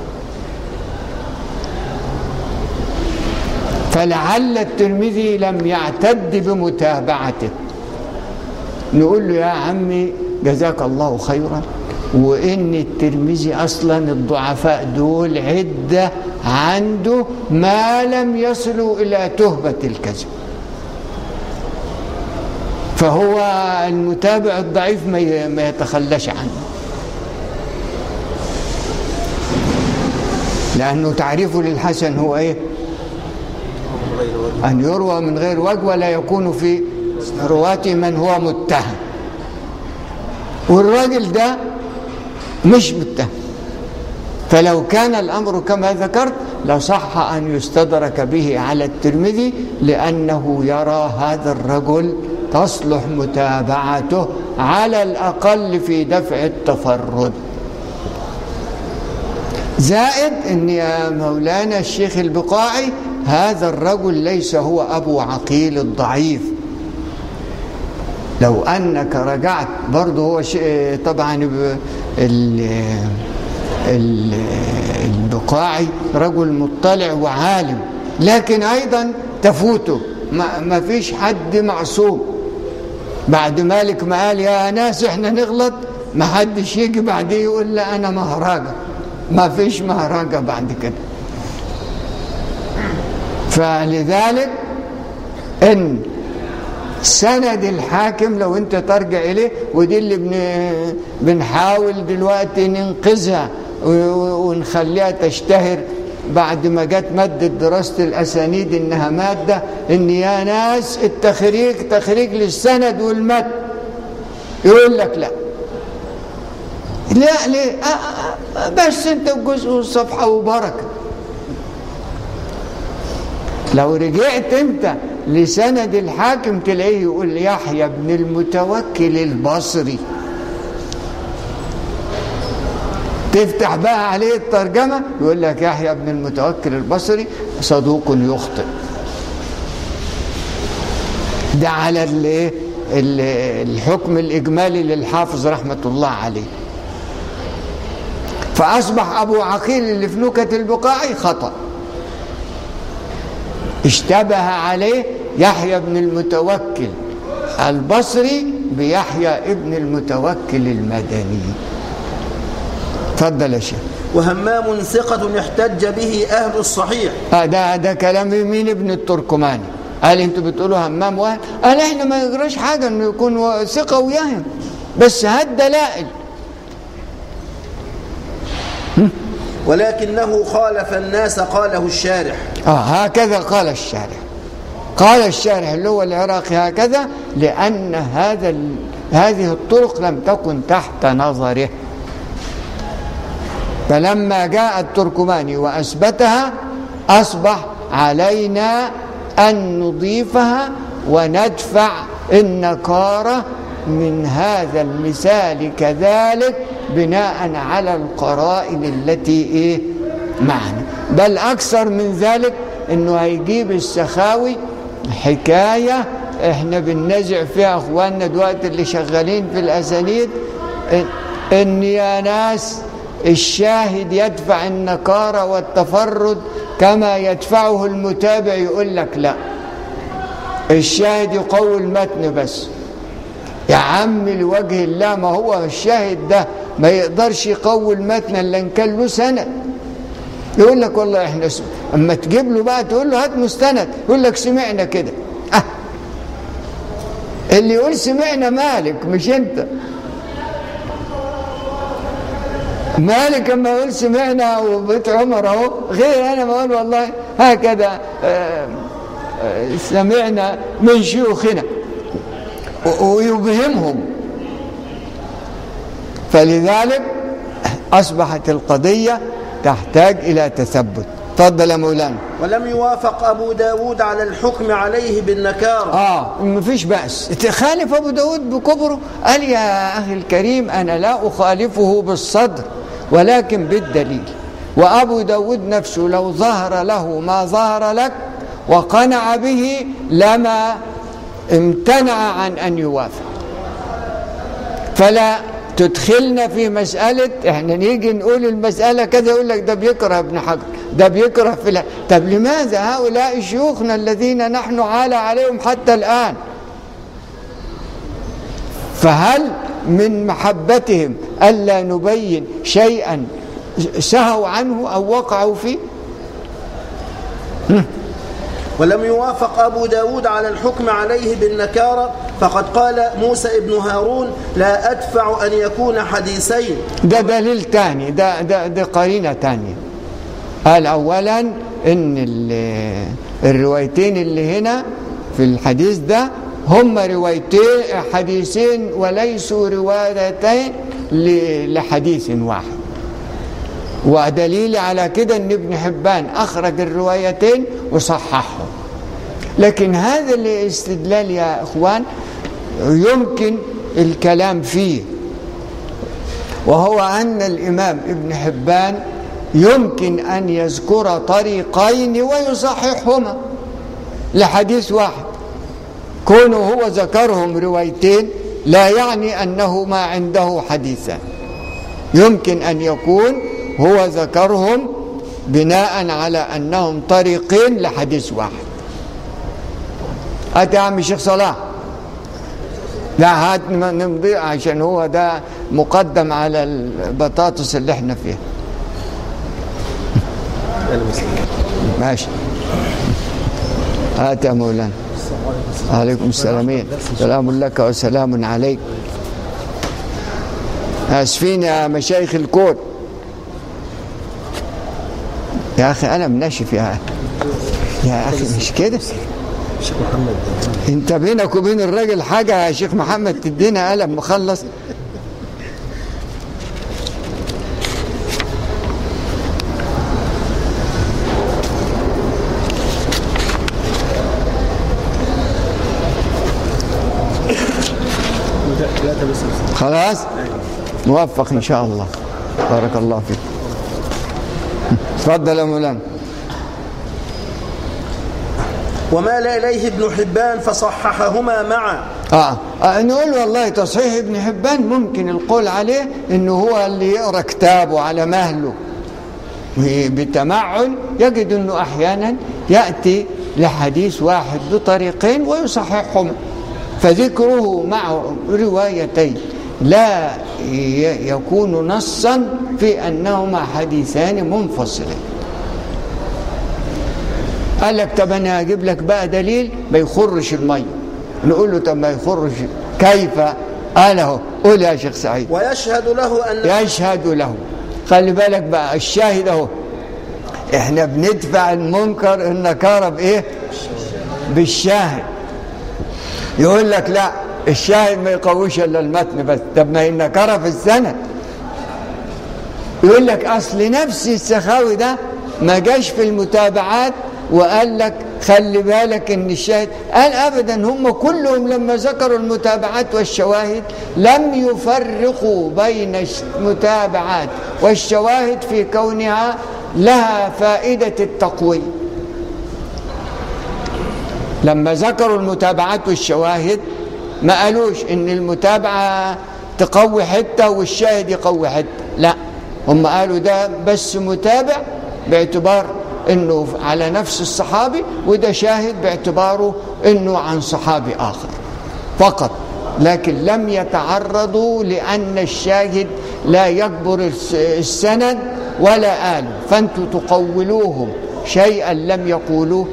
فلعل الترمذي لم يعتد بمتابعته نقول له يا عمي جزاك الله خيرا وان الترمذي اصلا الضعفاء دول عده عنده ما لم يصلوا الى تهبه الكذب فهو المتابع الضعيف ما يتخلاش عنه لأنه تعريفه للحسن هو إيه أن يروى من غير وجه ولا يكون في رواته من هو متهم والراجل ده مش متهم فلو كان الأمر كما ذكرت لصح أن يستدرك به على الترمذي لأنه يرى هذا الرجل تصلح متابعته على الأقل في دفع التفرد زائد أن يا مولانا الشيخ البقاعي هذا الرجل ليس هو أبو عقيل الضعيف لو أنك رجعت برضه هو شيء طبعا البقاعي رجل مطلع وعالم لكن أيضا تفوته ما فيش حد معصوم بعد مالك ما قال يا ناس احنا نغلط ما حدش يجي بعديه يقول لا انا مهرجة ما فيش مهرجة بعد كده فلذلك ان سند الحاكم لو انت ترجع اليه ودي اللي بن بنحاول دلوقتي ننقذها ونخليها تشتهر بعد ما جت مادة دراسة الأسانيد إنها مادة إن يا ناس التخريج تخريج للسند والمد يقول لك لا لا ليه آه آه بس انت الجزء والصفحة وبركة لو رجعت انت لسند الحاكم تلاقيه يقول يحيى بن المتوكل البصري تفتح بقى عليه الترجمة يقول لك يحيى بن المتوكل البصري صدوق يخطئ ده على الايه الحكم الإجمالي للحافظ رحمة الله عليه فأصبح أبو عقيل اللي في نكت البقاعي خطأ اشتبه عليه يحيى بن المتوكل البصري بيحيى ابن المتوكل المدني تفضل يا شيخ وهمام ثقة احتج به أهل الصحيح آه ده ده كلام مين ابن التركماني قال انتوا بتقولوا همام واحد قال احنا ما يجراش حاجة انه يكون ثقة ويهم بس هات دلائل ولكنه خالف الناس قاله الشارح اه هكذا قال الشارح قال الشارح اللي هو العراقي هكذا لأن هذا هذه الطرق لم تكن تحت نظره فلما جاء التركماني وأثبتها أصبح علينا أن نضيفها وندفع النكارة من هذا المثال كذلك بناء على القرائن التي إيه معنا بل أكثر من ذلك أنه هيجيب السخاوي حكاية احنا بننزع فيها اخواننا دلوقتي اللي شغالين في الاسانيد ان يا ناس الشاهد يدفع النكارة والتفرد كما يدفعه المتابع يقول لك لا الشاهد يقوي المتن بس يا عم لوجه الله ما هو الشاهد ده ما يقدرش يقوي المتن الا ان كان له سند يقول لك والله احنا سم... اما تجيب له بقى تقول له هات مستند يقول لك سمعنا كده أه. اللي يقول سمعنا مالك مش انت مالك اما يقول سمعنا وبيت عمر اهو غير انا ما اقول والله هكذا آه آه سمعنا من شيوخنا ويبهمهم فلذلك اصبحت القضيه تحتاج إلى تثبت تفضل يا مولانا ولم يوافق أبو داود على الحكم عليه بالنكارة آه ما فيش بأس تخالف أبو داود بكبره قال يا أخي الكريم أنا لا أخالفه بالصدر ولكن بالدليل وأبو داود نفسه لو ظهر له ما ظهر لك وقنع به لما امتنع عن أن يوافق فلا تدخلنا في مسألة احنا نيجي نقول المسألة كذا يقول لك ده بيكره ابن حجر ده بيكره في طب لماذا هؤلاء شيوخنا الذين نحن عالى عليهم حتى الآن فهل من محبتهم ألا نبين شيئا سهوا عنه أو وقعوا فيه ولم يوافق أبو داود على الحكم عليه بالنكارة فقد قال موسى ابن هارون لا أدفع أن يكون حديثين ده دليل تاني ده, ده, ده قرينة تانية قال أولا إن الروايتين اللي هنا في الحديث ده هم روايتين حديثين وليسوا روايتين لحديث واحد ودليل على كده ان ابن حبان اخرج الروايتين وصححهم لكن هذا الاستدلال يا اخوان يمكن الكلام فيه وهو ان الامام ابن حبان يمكن ان يذكر طريقين ويصححهما لحديث واحد كونه هو ذكرهم روايتين لا يعني انه ما عنده حديثان يمكن ان يكون هو ذكرهم بناء على أنهم طريقين لحديث واحد هات يا عم الشيخ صلاح لا هات نمضي عشان هو ده مقدم على البطاطس اللي احنا فيها ماشي هات يا مولانا عليكم السلامين سلام لك وسلام عليك اسفين يا مشايخ الكون يا أخي أنا مناشف يا يا أخي مش كده شيخ محمد انت بينك وبين الراجل حاجة يا شيخ محمد تدينا قلم مخلص خلاص موفق ان شاء الله بارك الله فيك تفضل يا مولانا ومال إليه ابن حبان فصححهما معا آه. آه نقول والله تصحيح ابن حبان ممكن القول عليه انه هو اللي يقرا كتابه على مهله بتمعن يجد انه احيانا ياتي لحديث واحد بطريقين ويصححهما فذكره مع روايتين لا يكون نصا في أنهما حديثان منفصلين قال لك طب أنا أجيب لك بقى دليل ما يخرش المية نقول له طب ما يخرش كيف قال اهو قول يا شيخ سعيد ويشهد له أن يشهد له خلي بالك بقى الشاهد اهو احنا بندفع المنكر النكارة بايه بالشاهد يقول لك لا الشاهد ما يقويش الا المتن بس طب ما هي النكره في السند يقول لك اصل نفس السخاوي ده ما جاش في المتابعات وقال لك خلي بالك ان الشاهد قال ابدا هم كلهم لما ذكروا المتابعات والشواهد لم يفرقوا بين المتابعات والشواهد في كونها لها فائده التقويه لما ذكروا المتابعات والشواهد ما قالوش ان المتابعة تقوي حتة والشاهد يقوي حتة لا هم قالوا ده بس متابع باعتبار انه على نفس الصحابي وده شاهد باعتباره انه عن صحابي اخر فقط لكن لم يتعرضوا لان الشاهد لا يكبر السند ولا قالوا فانتم تقولوهم شيئا لم يقولوه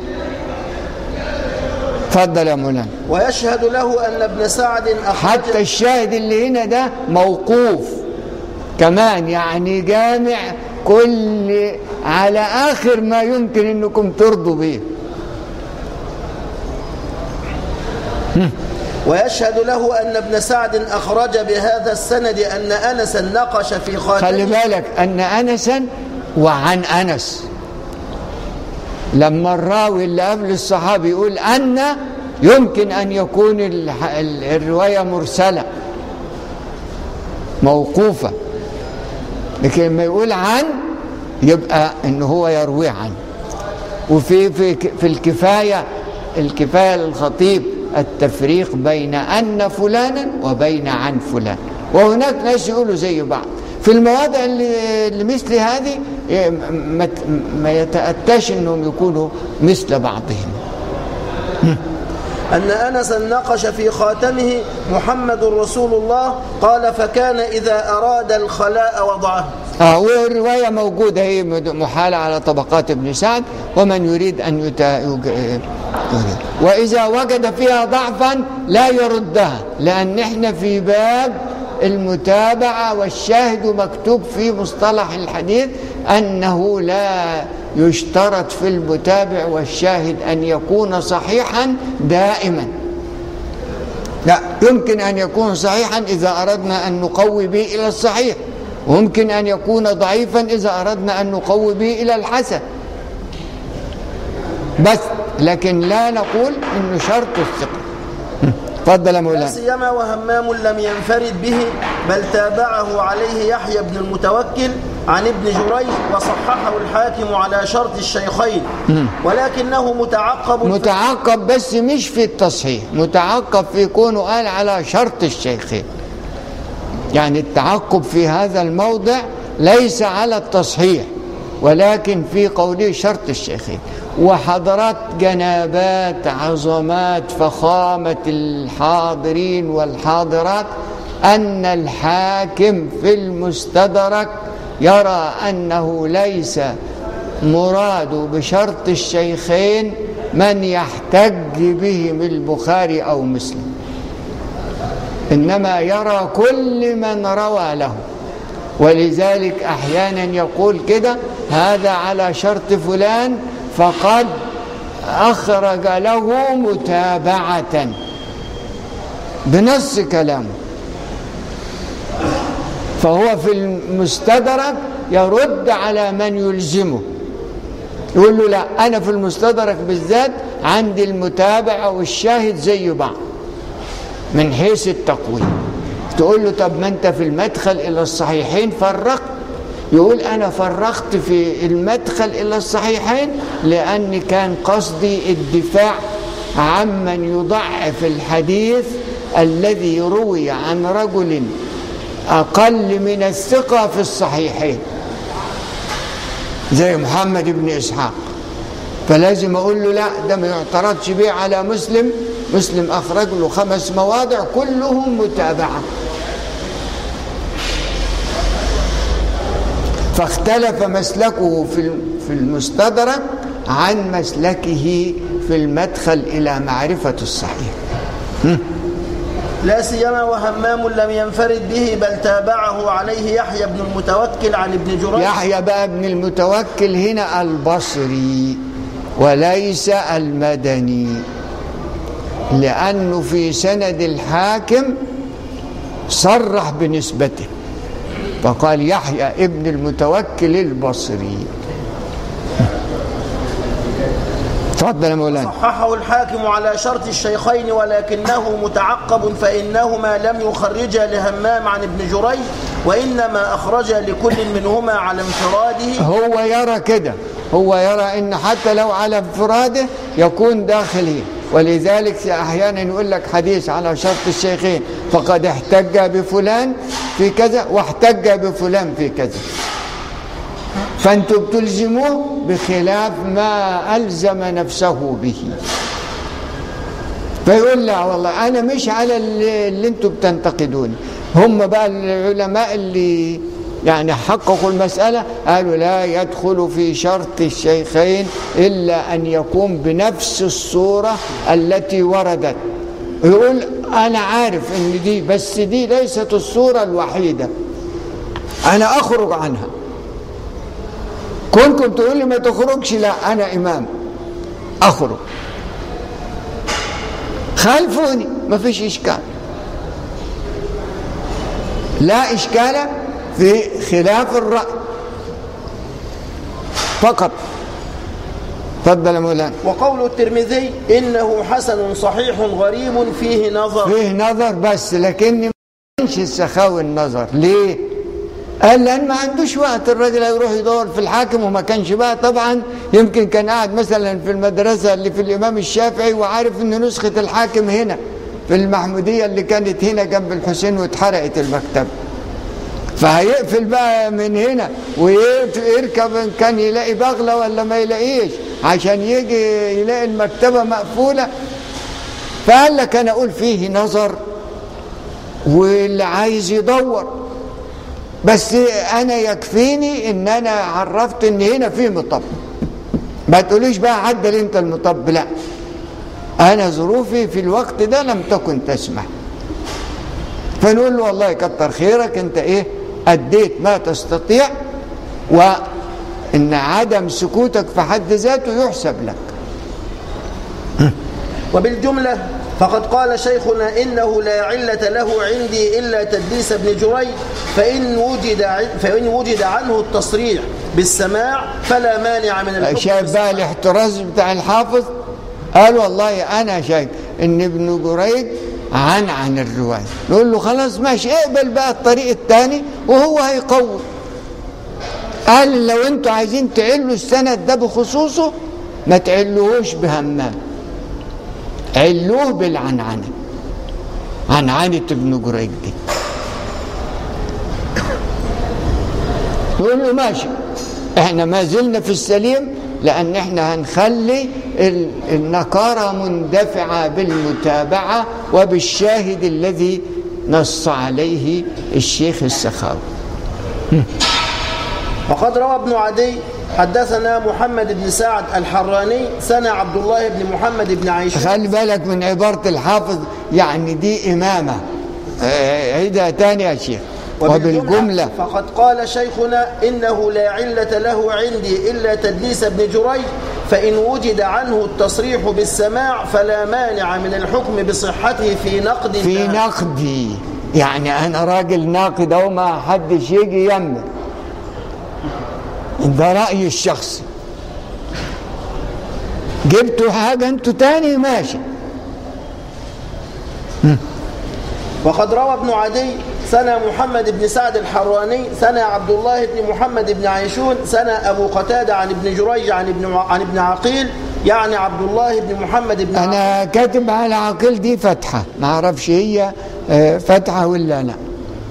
تفضل يا مولانا ويشهد له أن ابن سعد أخرج حتى الشاهد اللي هنا ده موقوف كمان يعني جامع كل على آخر ما يمكن أنكم ترضوا به ويشهد له أن ابن سعد أخرج بهذا السند أن أنسا نقش في خاتمه خلي بالك أن أنسا وعن أنس لما الراوي اللي قبل الصحابي يقول أن يمكن أن يكون الرواية مرسلة موقوفة لكن لما يقول عن يبقى ان هو يروي عن وفي في في الكفايه الكفايه للخطيب التفريق بين ان فلانا وبين عن فلان وهناك ناس يقولوا زي بعض في المواضع اللي اللي مثل هذه إيه، ما ما يتأتاش انهم يكونوا مثل بعضهم أن أنسا نقش في خاتمه محمد رسول الله قال فكان إذا أراد الخلاء وضعه اه والرواية موجودة هي محالة على طبقات ابن سعد ومن يريد أن يتا... يج- يريد. وإذا وجد فيها ضعفا لا يردها لأن احنا في باب المتابعة والشاهد مكتوب في مصطلح الحديث أنه لا يشترط في المتابع والشاهد أن يكون صحيحا دائما لا يمكن أن يكون صحيحا إذا أردنا أن نقوي به إلى الصحيح وممكن أن يكون ضعيفا إذا أردنا أن نقوي به إلى الحسن بس لكن لا نقول إنه شرط الثقة تفضل يا لا مولانا سيما وهمام لم ينفرد به بل تابعه عليه يحيى بن المتوكل عن ابن جريج وصححه الحاكم على شرط الشيخين ولكنه متعقب متعقب بس مش في التصحيح متعقب في كونه قال على شرط الشيخين يعني التعقب في هذا الموضع ليس على التصحيح ولكن في قوله شرط الشيخين وحضرات جنابات عظمات فخامة الحاضرين والحاضرات أن الحاكم في المستدرك يرى أنه ليس مراد بشرط الشيخين من يحتج بهم البخاري أو مسلم إنما يرى كل من روى له ولذلك أحيانا يقول كده هذا على شرط فلان فقد أخرج له متابعة بنص كلامه فهو في المستدرك يرد على من يلزمه يقول له لا أنا في المستدرك بالذات عندي المتابعة والشاهد زي بعض من حيث التقويم تقول له طب ما انت في المدخل الى الصحيحين فرقت يقول انا فرقت في المدخل الى الصحيحين لان كان قصدي الدفاع عمن يضعف الحديث الذي روي عن رجل اقل من الثقه في الصحيحين زي محمد بن اسحاق فلازم اقول له لا ده ما يعترضش بيه على مسلم مسلم اخرج له خمس مواضع كلهم متابعه فاختلف مسلكه في في المستدرك عن مسلكه في المدخل الى معرفه الصحيح لا سيما وهمام لم ينفرد به بل تابعه عليه يحيى بن المتوكل عن ابن جريج يحيى بقى ابن المتوكل هنا البصري وليس المدني لأنه في سند الحاكم صرح بنسبته فقال يحيى ابن المتوكل البصري تفضل يا مولانا صححه الحاكم على شرط الشيخين ولكنه متعقب فإنهما لم يخرجا لهمام عن ابن جريج وإنما أخرجا لكل منهما على انفراده هو يرى كده هو يرى ان حتى لو على انفراده يكون داخلي ولذلك احيانا يقول لك حديث على شرط الشيخين فقد احتج بفلان في كذا واحتج بفلان في كذا فانتم بتلزموه بخلاف ما الزم نفسه به فيقول لا والله انا مش على اللي, اللي انتم بتنتقدوني هم بقى العلماء اللي يعني حققوا المسألة قالوا لا يدخل في شرط الشيخين إلا أن يكون بنفس الصورة التي وردت يقول أنا عارف إن دي بس دي ليست الصورة الوحيدة أنا أخرج عنها كنتم تقول لي ما تخرجش لا أنا إمام أخرج خالفوني ما فيش إشكال لا إشكال في خلاف الرأي فقط تفضل يا مولانا وقول الترمذي إنه حسن صحيح غريب فيه نظر فيه نظر بس لكن ما كانش السخاوي النظر ليه؟ قال لان ما عندوش وقت الراجل هيروح يدور في الحاكم وما كانش بقى طبعا يمكن كان قاعد مثلا في المدرسه اللي في الامام الشافعي وعارف ان نسخه الحاكم هنا في المحمودية اللي كانت هنا جنب الحسين واتحرقت المكتبة فهيقفل بقى من هنا ويركب ان كان يلاقي بغلة ولا ما يلاقيش عشان يجي يلاقي المكتبة مقفولة فقال لك انا اقول فيه نظر واللي عايز يدور بس انا يكفيني ان انا عرفت ان هنا في مطب ما تقوليش بقى عدل انت المطب لا انا ظروفي في الوقت ده لم تكن تسمح فنقول له والله كتر خيرك انت ايه اديت ما تستطيع وان عدم سكوتك في حد ذاته يحسب لك وبالجملة فقد قال شيخنا إنه لا علة له عندي إلا تدليس ابن جريج فإن وجد فإن وجد عنه التصريح بالسماع فلا مانع من الحكم شايف بقى الاحتراز بتاع الحافظ قال والله انا شايف ان ابن جريج عن عن الروايه نقول له خلاص ماشي اقبل بقى الطريق الثاني وهو هيقوي قال لو انتوا عايزين تعلوا السند ده بخصوصه ما تعلوهوش بهمام علوه بالعنعنه عنعنه ابن جريج دي نقول له ماشي احنا ما زلنا في السليم لان احنا هنخلي النكارة مندفعة بالمتابعة وبالشاهد الذي نص عليه الشيخ السخاوي وقد روى ابن عدي حدثنا محمد بن سعد الحراني سنة عبد الله بن محمد بن عيشة خلي بالك من عبارة الحافظ يعني دي إمامة عيدها تاني يا شيخ وبالجملة فقد قال شيخنا إنه لا علة له عندي إلا تدليس ابن جريج فإن وجد عنه التصريح بالسماع فلا مانع من الحكم بصحته في نقد في نقدي يعني أنا راجل ناقد أو ما حدش يجي يمي ده رأيي الشخصي جبتوا حاجة انتوا تاني ماشي وقد روى ابن عدي سنة محمد بن سعد الحراني سنة عبد الله بن محمد بن عيشون سنة أبو قتادة عن ابن جريج عن ابن عن ابن عقيل يعني عبد الله بن محمد بن أنا كاتب على عقيل دي فتحة ما أعرفش هي فتحة ولا لا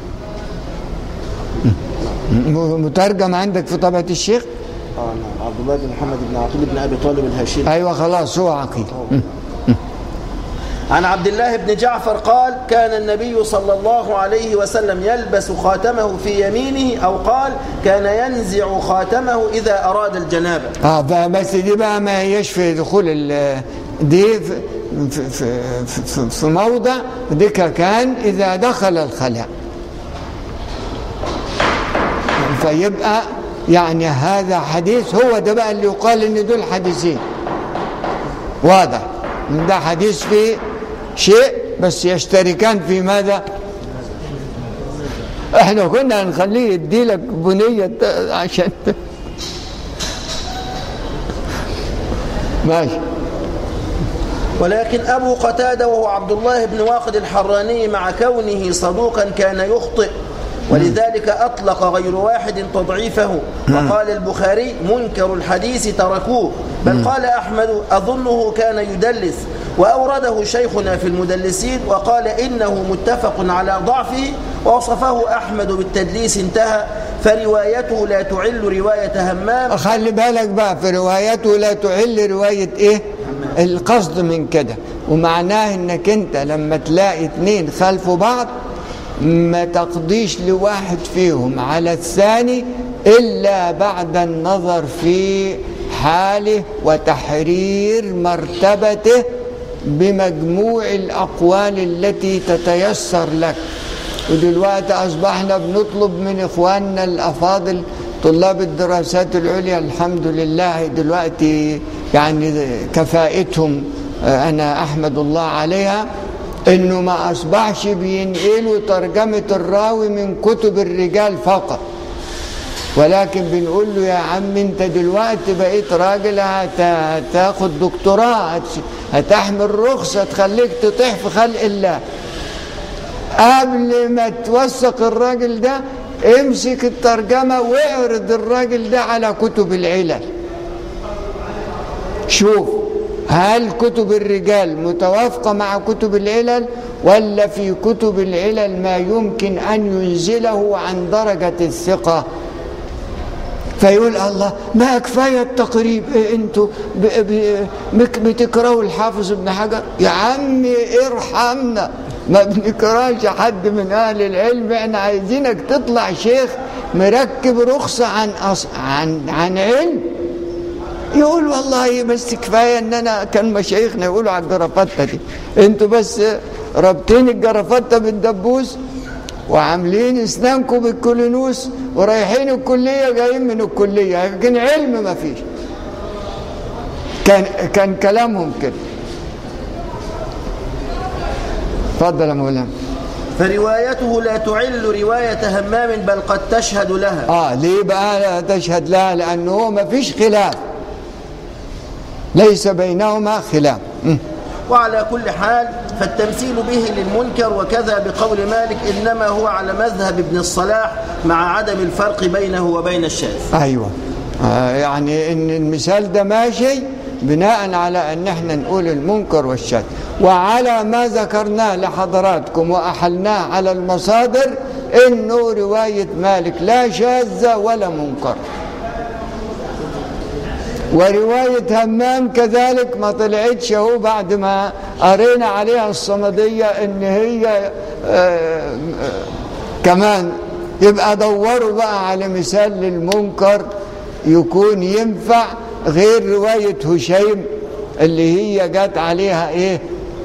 مترجم عندك في طبعة الشيخ اه نعم عبد الله بن محمد بن عقيل بن ابي طالب الهاشمي ايوه خلاص هو عقيل عن عبد الله بن جعفر قال كان النبي صلى الله عليه وسلم يلبس خاتمه في يمينه أو قال كان ينزع خاتمه إذا أراد الجنابة اه بس دي بقى ما هيش في دخول دي في, في, في, في موضع دي كان إذا دخل الخلاء فيبقى يعني هذا حديث هو ده بقى اللي يقال ان دول حديثين واضح ده حديث فيه شيء بس يشتركان في ماذا احنا كنا هنخليه يديلك بنية عشان ماشي ولكن أبو قتادة وهو عبد الله بن واقد الحراني مع كونه صدوقا كان يخطئ ولذلك أطلق غير واحد تضعيفه وقال البخاري منكر الحديث تركوه بل قال أحمد أظنه كان يدلس وأورده شيخنا في المدلسين وقال إنه متفق على ضعفه ووصفه أحمد بالتدليس انتهى فروايته لا تعل رواية همام خلي بالك بقى في روايته لا تعل رواية إيه القصد من كده ومعناه انك انت لما تلاقي اتنين خلف بعض ما تقضيش لواحد فيهم على الثاني إلا بعد النظر في حاله وتحرير مرتبته بمجموع الأقوال التي تتيسر لك ودلوقتي أصبحنا بنطلب من إخواننا الأفاضل طلاب الدراسات العليا الحمد لله دلوقتي يعني كفاءتهم أنا أحمد الله عليها انه ما اصبحش بينقلوا ترجمة الراوي من كتب الرجال فقط ولكن بنقول له يا عم انت دلوقتي بقيت راجل هتاخد دكتوراه هتحمل رخصة تخليك تطيح في خلق الله قبل ما توثق الراجل ده امسك الترجمة واعرض الراجل ده على كتب العلل شوف هل كتب الرجال متوافقة مع كتب العلل ولا في كتب العلل ما يمكن أن ينزله عن درجة الثقة فيقول الله ما كفاية التقريب إيه انتوا بتكرهوا الحافظ ابن حجر يا عمي ارحمنا ما بنكرهش حد من اهل العلم احنا عايزينك تطلع شيخ مركب رخصة عن أص... عن عن علم يقول والله بس كفايه ان انا كان مشايخنا يقولوا على الجرافته دي انتوا بس رابطين الجرافته بالدبوس وعاملين اسنانكم بالكولينوس ورايحين الكليه جايين من الكليه لكن علم ما فيش كان كان كلامهم كده اتفضل يا مولانا فروايته لا تعل رواية همام بل قد تشهد لها اه ليه بقى لا تشهد لها لانه هو ما فيش خلاف ليس بينهما خلاف وعلى كل حال فالتمثيل به للمنكر وكذا بقول مالك إنما هو على مذهب ابن الصلاح مع عدم الفرق بينه وبين الشاذ أيوة آه يعني إن المثال ده ماشي بناء على أن احنا نقول المنكر والشاذ وعلى ما ذكرناه لحضراتكم وأحلناه على المصادر إنه رواية مالك لا شاذة ولا منكر ورواية همام كذلك ما طلعتش اهو بعد ما قرينا عليها الصمدية ان هي آآ آآ كمان يبقى دوروا بقى على مثال للمنكر يكون ينفع غير رواية هشيم اللي هي جات عليها ايه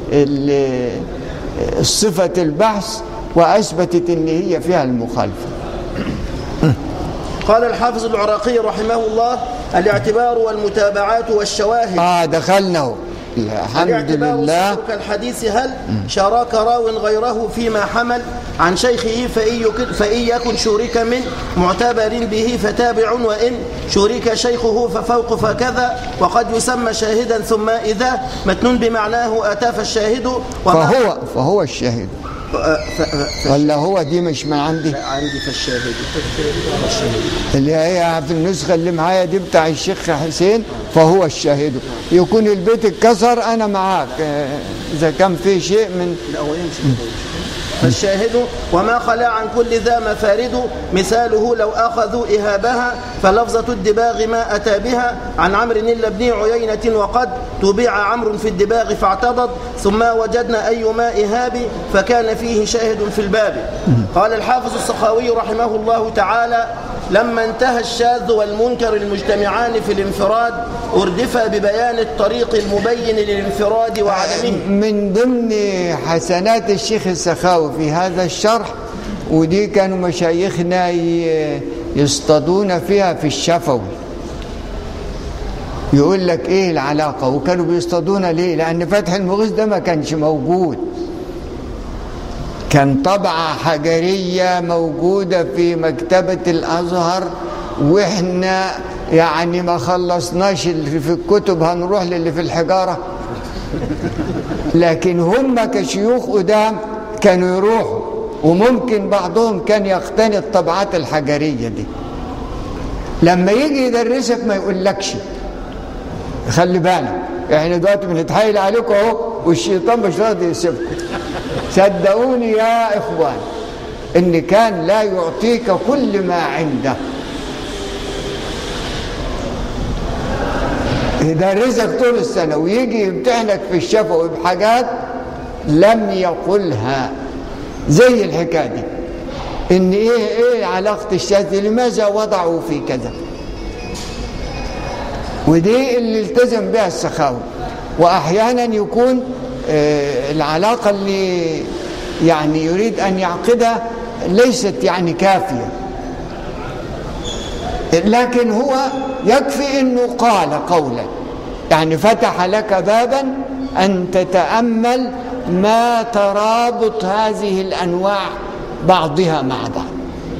صفة البحث واثبتت ان هي فيها المخالفة قال الحافظ العراقي رحمه الله الاعتبار والمتابعات والشواهد اه دخلنا الحمد لله كالحديث هل شارك راو غيره فيما حمل عن شيخه فإن يكن شورك من معتبر به فتابع وإن شورك شيخه ففوق فكذا وقد يسمى شاهدا ثم إذا متن بمعناه أتى فالشاهد فهو فهو الشاهد ولا هو دي مش من عندي لا عندي فالشاهد اللي هي في النسخة اللي معايا دي بتاع الشيخ حسين فهو الشاهد يكون البيت اتكسر أنا معاك إذا كان في شيء من لا هو يمشي فالشاهد وما خلا عن كل ذا مفارد مثاله لو أخذوا إهابها فلفظة الدباغ ما أتى بها عن عمرو إلا بن عيينة وقد تبيع عمرو في الدباغ فاعتضد ثم وجدنا أيما إهاب فكان فيه شاهد في الباب قال الحافظ السخاوي رحمه الله تعالى لما انتهى الشاذ والمنكر المجتمعان في الانفراد اردف ببيان الطريق المبين للانفراد وعدمه من ضمن حسنات الشيخ السخاوي في هذا الشرح ودي كانوا مشايخنا يصطادون فيها في الشفوي يقول لك ايه العلاقة وكانوا بيصطادونا ليه لان فتح المغيث ده ما كانش موجود كان طبعة حجرية موجودة في مكتبة الأزهر وإحنا يعني ما خلصناش اللي في الكتب هنروح للي في الحجارة لكن هم كشيوخ قدام كانوا يروحوا وممكن بعضهم كان يقتني الطبعات الحجرية دي لما يجي يدرسك ما يقولكش خلي بالك احنا دلوقتي بنتحايل عليكم اهو والشيطان مش راضي يسيبكم صدقوني يا اخوان ان كان لا يعطيك كل ما عنده يدرسك طول السنة ويجي يمتحنك في الشفوي بحاجات لم يقلها زي الحكاية دي ان ايه ايه علاقة الشاذ لماذا وضعوا في كذا ودي اللي التزم بها السخاوي واحيانا يكون آه العلاقة اللي يعني يريد ان يعقدها ليست يعني كافية لكن هو يكفي انه قال قولا يعني فتح لك بابا ان تتامل ما ترابط هذه الانواع بعضها مع بعض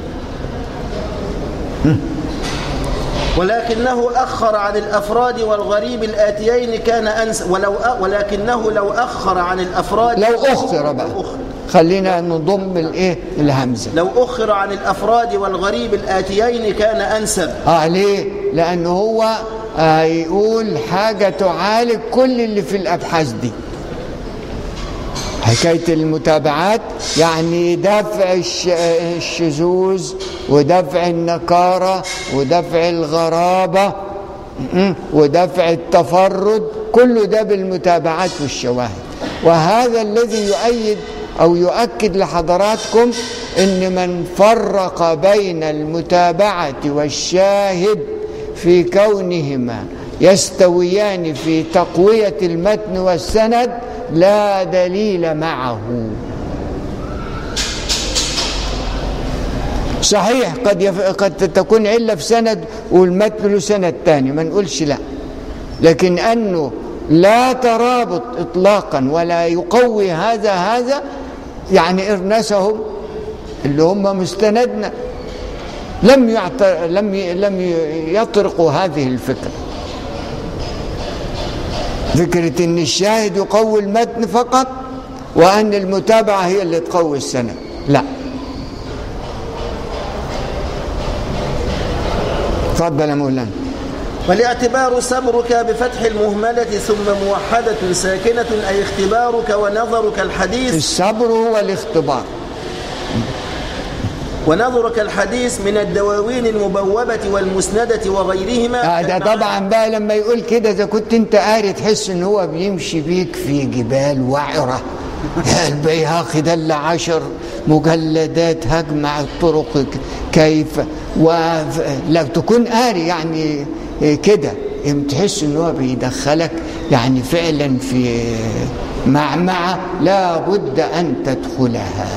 ولكنه أخر عن الأفراد والغريب الآتيين كان أنس ولو أ... ولكنه لو أخر عن الأفراد لو أخر بقى لو أخر. خلينا نضم الايه الهمزه لو أخر عن الأفراد والغريب الآتيين كان أنسب اه ليه لان هو هيقول حاجة تعالج كل اللي في الأبحاث دي حكاية المتابعات يعني دفع الش- الشذوذ ودفع النكارة ودفع الغرابة م- ودفع التفرد كل ده بالمتابعات والشواهد وهذا الذي يؤيد أو يؤكد لحضراتكم أن من فرق بين المتابعة والشاهد في كونهما يستويان في تقوية المتن والسند لا دليل معه صحيح قد يف... قد تكون علة في سند والمتن له سند تاني ما نقولش لا لكن أنه لا ترابط إطلاقا ولا يقوي هذا هذا يعني إرنسهم اللي هم مستندنا لم يعت... لم ي... لم ي- يطرقوا هذه الفكره فكرة ان الشاهد يقوي المتن فقط وان المتابعة هي اللي تقوي السند لا تفضل يا مولانا والاعتبار صبرك بفتح المهملة ثم موحدة ساكنة أي اختبارك ونظرك الحديث الصبر هو الاختبار ونظرك الحديث من الدواوين المبوبة والمسندة وغيرهما آه ده طبعا بقى لما يقول كده اذا كنت انت قاري تحس ان هو بيمشي بيك في جبال وعرة يا البيهقي ده اللي عشر مجلدات هجمع الطرق ك- كيف ولو تكون قاري يعني كده تحس ان هو بيدخلك يعني فعلا في معمعة لا بد ان تدخلها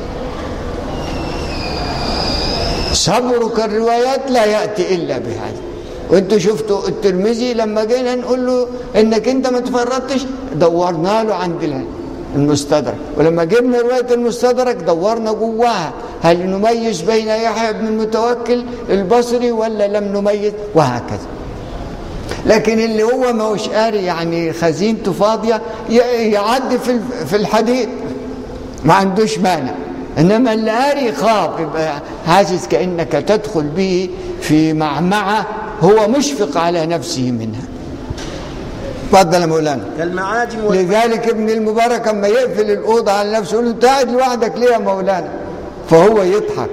صبرك الروايات لا يأتي إلا بهذا وانتوا شفتوا الترمذي لما جينا نقول له انك انت ما تفرطتش دورنا له عند المستدرك ولما جبنا رواية المستدرك دورنا جواها هل نميز بين يحيى بن المتوكل البصري ولا لم نميز وهكذا لكن اللي هو ما هوش قاري يعني خزينته فاضية ي- يعدي في ال- في الحديث ما عندوش مانع انما اللي قاري خاف يبقى حاسس كانك تدخل به في معمعه هو مشفق على نفسه منها تفضل يا مولانا كالمعاجم وال- لذلك ابن المبارك اما يقفل الاوضه على نفسه يقول له انت قاعد لوحدك ليه يا مولانا فهو يضحك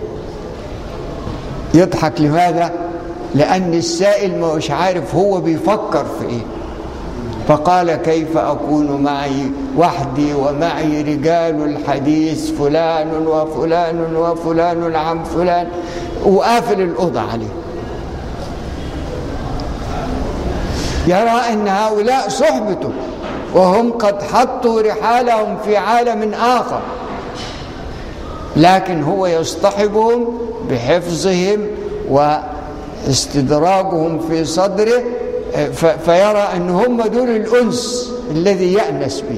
يضحك لماذا لان السائل ما هوش عارف هو بيفكر في ايه فقال كيف أكون معي وحدي ومعي رجال الحديث فلان وفلان وفلان عن فلان وقافل الأوضة عليه يرى أن هؤلاء صحبته وهم قد حطوا رحالهم في عالم آخر لكن هو يصطحبهم بحفظهم واستدراجهم في صدره ف- فيرى ان هم دول الانس الذي يأنس به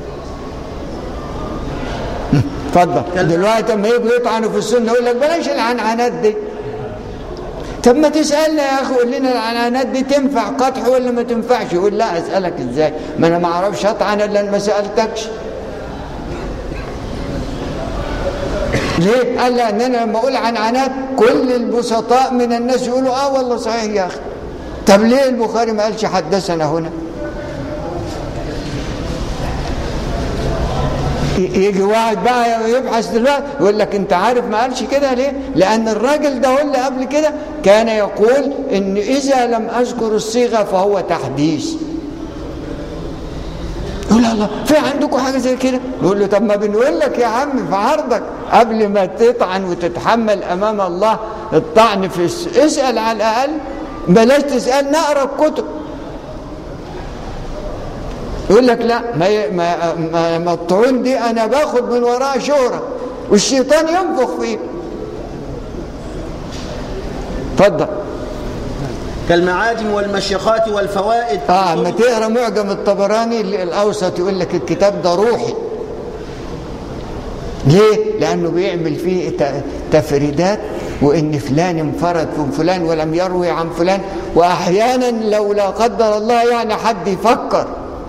اتفضل دلوقتي لما يجوا يطعنوا في السنه يقول لك بلاش العنعنات دي طب ما تسالنا يا اخي قول لنا العنعنات دي تنفع قطع ولا ما تنفعش يقول لا اسالك ازاي ما انا ما اعرفش اطعن الا إن ما سالتكش ليه؟ قال لأن أنا لما أقول عنعنات كل البسطاء من الناس يقولوا آه والله صحيح يا أخي طب ليه البخاري ما قالش حدثنا هنا؟ ي- يجي واحد بقى يبحث دلوقتي يقول لك انت عارف ما قالش كده ليه؟ لان الراجل ده هو اللي قبل كده كان يقول ان اذا لم اذكر الصيغه فهو تحديث. يقول الله في عندكم حاجه زي كده؟ نقول له طب ما بنقول لك يا عم في عرضك قبل ما تطعن وتتحمل امام الله الطعن في الس- اسال على الاقل بلاش تسال نقرا الكتب. يقول لك لا ما ي- ما ما, ما الطعون دي انا باخد من وراها شهره والشيطان ينفخ فيه. اتفضل. كالمعاجم والمشيخات والفوائد اه اما تقرا معجم الطبراني ال- الاوسط يقول لك الكتاب ده روحي ليه؟ لانه بيعمل فيه ت- تفريدات وان فلان انفرد من فلان ولم يروي عن فلان واحيانا لو لا قدر الله يعني حد يفكر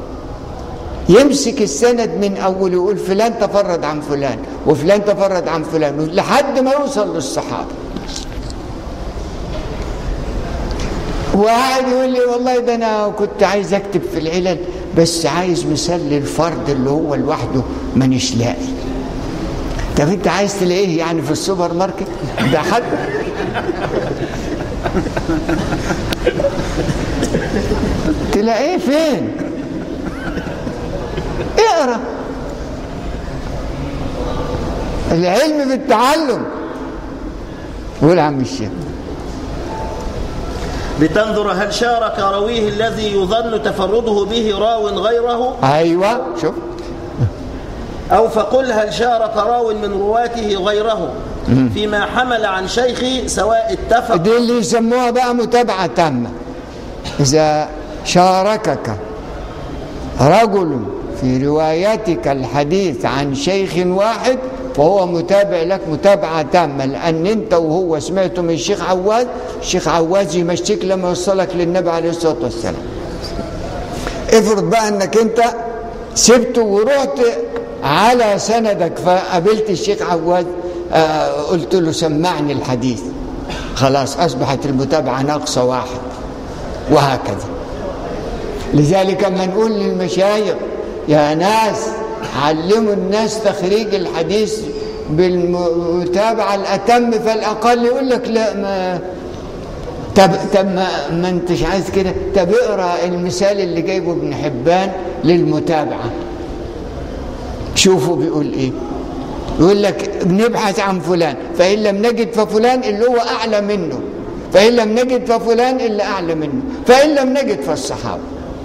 يمسك السند من اول يقول فلان تفرد عن فلان وفلان تفرد عن فلان لحد ما يوصل للصحابه واحد يقول لي والله ده انا كنت عايز اكتب في العلل بس عايز مثال للفرد اللي هو لوحده مانيش لاقي طب انت عايز تلاقيه يعني في السوبر ماركت ده حد تلاقيه فين اقرا العلم بالتعلم قول يا عم الشيخ لتنظر هل شارك رويه الذي يظن تفرده به راو غيره ايوه شوف أو فقل هل شارك راو من رواته غيره فيما حمل عن شيخه سواء اتفق دي اللي يسموها بقى متابعة تامة إذا شاركك رجل في روايتك الحديث عن شيخ واحد فهو متابع لك متابعة تامة لأن أنت وهو سمعته من الشيخ عواز الشيخ عواز يمشيك لما يوصلك للنبي عليه الصلاة والسلام افرض بقى أنك أنت سبته ورحت على سندك فقابلت الشيخ عواز آه قلت له سمعني الحديث خلاص أصبحت المتابعة ناقصة واحد وهكذا لذلك اما نقول للمشايخ يا ناس علموا الناس تخريج الحديث بالمتابعة الأتم فالأقل يقول لك لا ما طب طب ما, ما انتش عايز كده طب اقرا المثال اللي جايبه ابن حبان للمتابعة شوفوا بيقول ايه يقول لك بنبحث عن فلان فإن لم نجد ففلان اللي هو أعلى منه فإن لم نجد ففلان اللي أعلى منه فإن لم نجد فالصحابة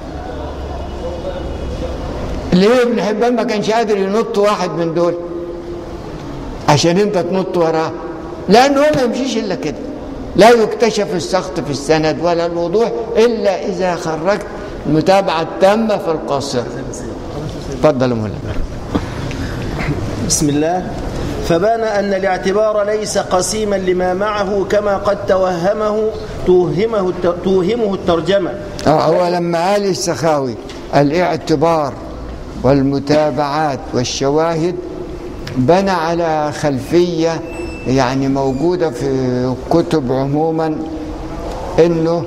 اللي هو ابن حبان ما كانش قادر ينط واحد من دول عشان انت تنط وراه لأنه هو ما يمشيش إلا كده لا يكتشف السخط في السند ولا الوضوح إلا إذا خرجت المتابعة التامة في القاصر تفضل يا مولانا بسم الله فبان أن الاعتبار ليس قسيما لما معه كما قد توهمه توهمه توهمه الترجمة آه هو لما قال السخاوي الاعتبار والمتابعات والشواهد بنى على خلفية يعني موجودة في كتب عموما انه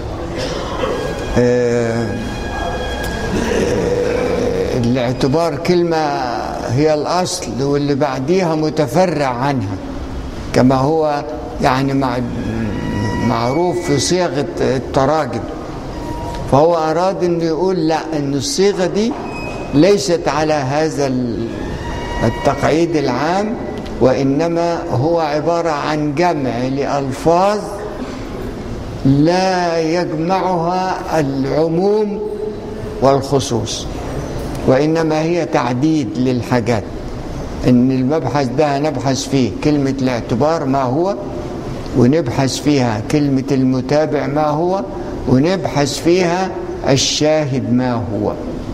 آه الاعتبار كلمة هي الأصل واللي بعديها متفرع عنها كما هو يعني مع معروف في صيغة التراجم فهو أراد أن يقول لا أن الصيغة دي ليست على هذا التقعيد العام وإنما هو عبارة عن جمع لألفاظ لا يجمعها العموم والخصوص وإنما هي تعديد للحاجات إن المبحث ده نبحث فيه كلمة الاعتبار ما هو ونبحث فيها كلمة المتابع ما هو ونبحث فيها الشاهد ما هو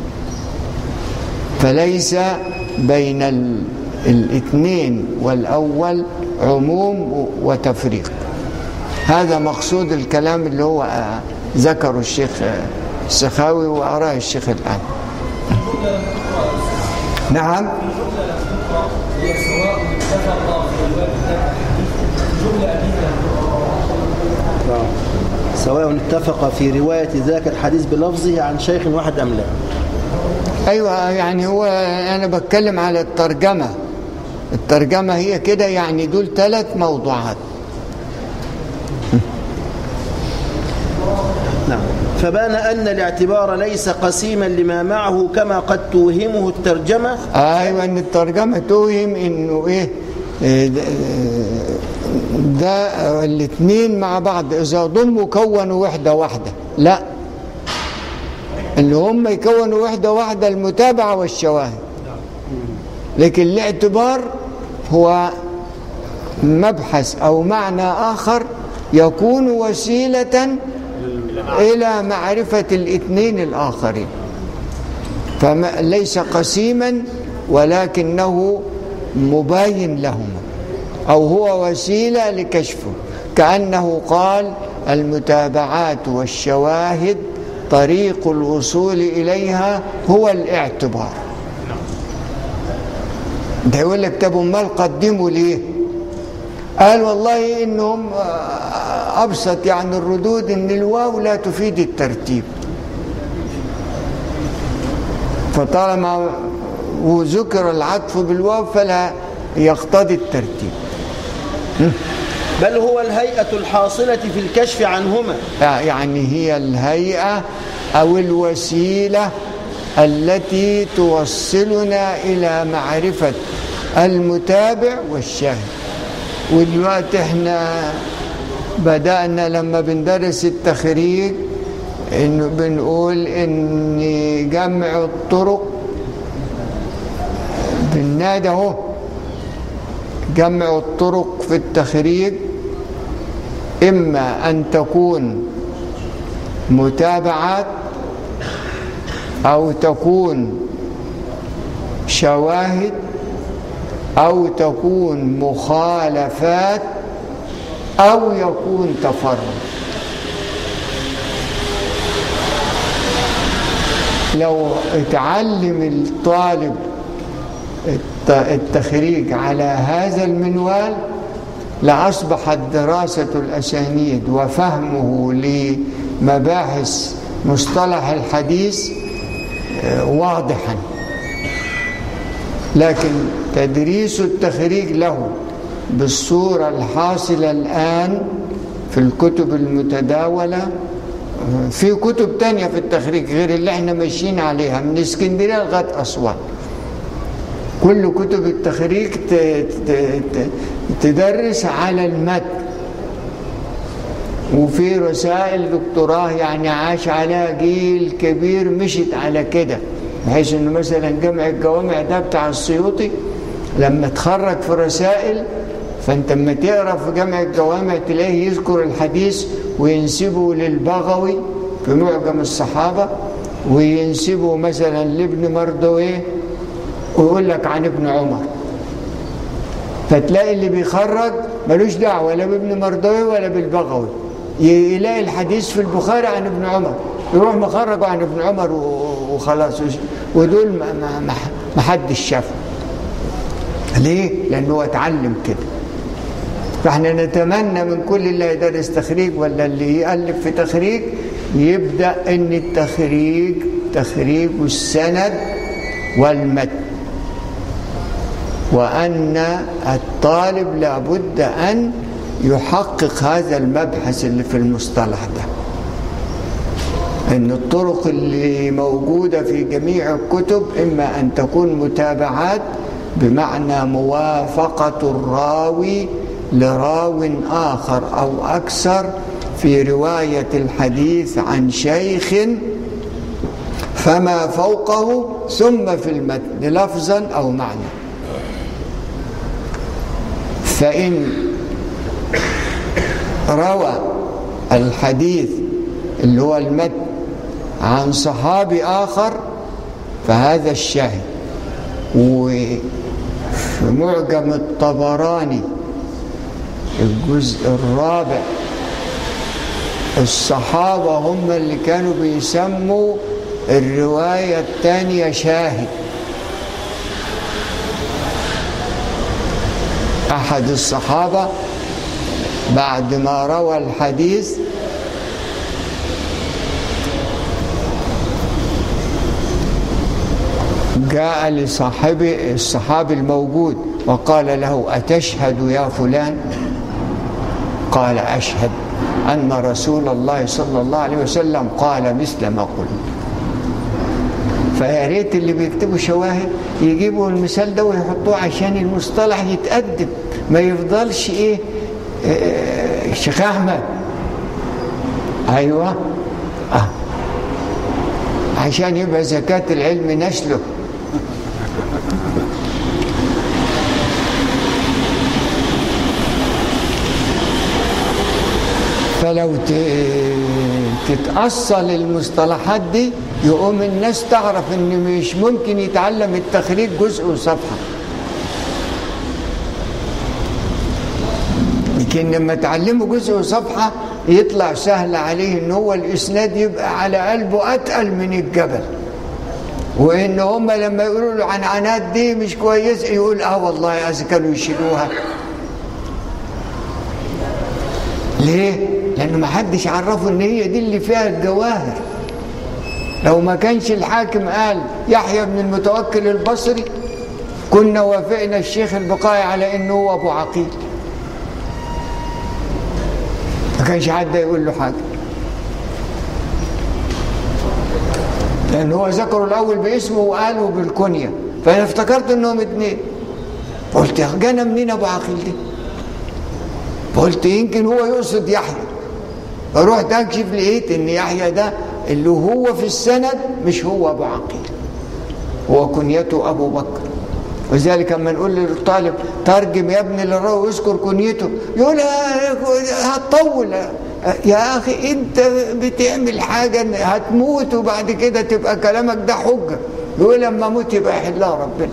فليس بين الاثنين والأول عموم وتفريق هذا مقصود الكلام اللي هو ذكره الشيخ السخاوي وأراه الشيخ الآن نعم هي سواء اتفق في الوقت جملة سواء اتفق في رواية ذاك الحديث بلفظه عن شيخ واحد أم لا أيوة يعني هو أنا بتكلم على الترجمة الترجمة هي كده يعني دول ثلاث موضوعات نعم فبان أن الاعتبار ليس قسيما لما معه كما قد توهمه الترجمة ايوه ان الترجمه توهم انه ايه إيه ده, ده الاثنين مع بعض اذا ضموا كونوا وحده واحده لا اللي هم يكونوا وحده واحده المتابعه والشواهد لكن الاعتبار هو مبحث او معنى اخر يكون وسيله الى معرفه الاثنين الاخرين فليس قسيما ولكنه مباين لهما او هو وسيله لكشفه كانه قال المتابعات والشواهد طريق الوصول اليها هو الاعتبار ده يقول لك طب امال قدموا ليه قال والله انهم ابسط يعني الردود ان الواو لا تفيد الترتيب فطالما وذكر العطف بالواو فلا يقتضي الترتيب بل هو الهيئة الحاصلة في الكشف عنهما يعني هي الهيئة أو الوسيلة التي توصلنا إلى معرفة المتابع والشاهد ودلوقتي احنا بدأنا لما بندرس التخريج انه بنقول ان جمع الطرق بالنادى اهو جمع الطرق في التخريج اما ان تكون متابعات او تكون شواهد او تكون مخالفات او يكون تفرد لو اتعلم الطالب التخريج على هذا المنوال لأصبحت دراسة الأسانيد وفهمه لمباحث مصطلح الحديث واضحا لكن تدريس التخريج له بالصورة الحاصلة الآن في الكتب المتداولة في كتب تانية في التخريج غير اللي احنا ماشيين عليها من اسكندرية لغاية أسوان كل كتب التخريج تدرس على المتن وفي رسائل دكتوراه يعني عاش عليها جيل كبير مشت على كده بحيث انه مثلا جمع الجوامع ده بتاع السيوطي لما تخرج في رسائل فانت لما تقرا في جمع الجوامع تلاقيه يذكر الحديث وينسبه للبغوي في معجم الصحابه وينسبه مثلا لابن مردويه ويقول لك عن ابن عمر فتلاقي اللي بيخرج ملوش دعوه لا بابن مردويه ولا بالبغوي يلاقي الحديث في البخاري عن ابن عمر يروح مخرجه عن ابن عمر وخلاص ودول ما, ما, ما حدش شافه ليه؟ لأنه هو اتعلم كده فاحنا نتمنى من كل اللي يدرس تخريج ولا اللي يألف في تخريج يبدأ ان التخريج تخريج السند والمتن وأن الطالب لابد أن يحقق هذا المبحث اللي في المصطلح ده ان الطرق اللي موجودة في جميع الكتب اما ان تكون متابعات بمعنى موافقة الراوي لراو آخر أو أكثر في رواية الحديث عن شيخ فما فوقه ثم في المتن لفظا أو معنى فإن روى الحديث اللي هو المتن عن صحابي آخر فهذا الشاهد وفي معجم الطبراني الجزء الرابع الصحابة هم اللي كانوا بيسموا الرواية الثانية شاهد أحد الصحابة بعد ما روى الحديث جاء لصاحبه الصحابي الموجود وقال له أتشهد يا فلان قال أشهد أن رسول الله صلى الله عليه وسلم قال مثل ما قلت فيا ريت اللي بيكتبوا شواهد يجيبوا المثال ده ويحطوه عشان المصطلح يتقدم ما يفضلش ايه آه شيخ احمد ايوه اه عشان يبقى زكاة العلم نشله فلو تتأصل المصطلحات دي يقوم الناس تعرف ان مش ممكن يتعلم التخريج جزء وصفحة لكن لما تعلمه جزء وصفحة يطلع سهل عليه ان هو الاسناد يبقى على قلبه اتقل من الجبل وان هم لما يقولوا له عن عنات دي مش كويس يقول اه والله اذا كانوا يشيلوها ليه؟ لأنه ما حدش عرفه إن هي دي اللي فيها الجواهر لو ما كانش الحاكم قال يحيى بن المتوكل البصري كنا وافقنا الشيخ البقاعي على انه هو ابو عقيل ما كانش حد يقول له حاجه لان هو ذكره الاول باسمه وقاله بالكنيه فانا افتكرت انهم اتنين قلت يا جانا منين ابو عقيل دي قلت يمكن هو يقصد يحيى فرحت اكشف لقيت ان يحيى ده اللي هو في السند مش هو ابو عقيل هو كنيته ابو بكر وذلك لما نقول للطالب ترجم يا ابني للراوي واذكر كنيته يقول هتطول يا اخي انت بتعمل حاجه هتموت وبعد كده تبقى كلامك ده حجه يقول لما اموت يبقى يحلها ربنا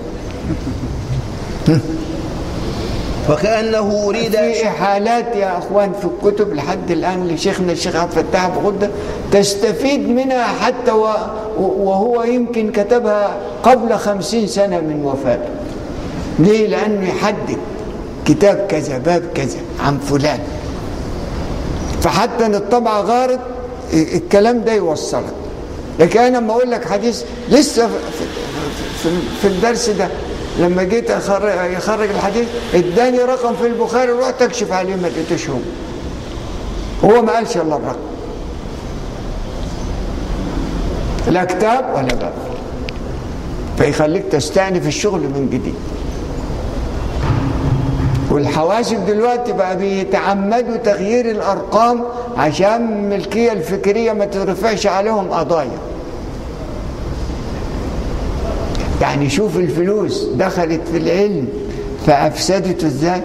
وكأنه أريد في إحالات يا أخوان في الكتب لحد الآن لشيخنا الشيخ عبد الفتاح بغدة تستفيد منها حتى وهو يمكن كتبها قبل خمسين سنة من وفاته ليه؟ لأنه يحدد كتاب كذا باب كذا عن فلان فحتى ان الطبعة غارت الكلام ده يوصلك لكن أنا لما أقول لك حديث لسه في, في, في الدرس ده لما جيت أخرج يخرج الحديث اداني رقم في البخاري رحت اكشف عليه ما لقيتوش هو هو ما قالش الا الرقم لا كتاب ولا باب فيخليك تستأنف الشغل من جديد والحواسب دلوقتي بقى بيتعمدوا تغيير الارقام عشان الملكيه الفكريه ما ترفعش عليهم قضايا يعني شوف الفلوس دخلت في العلم فافسدته ازاي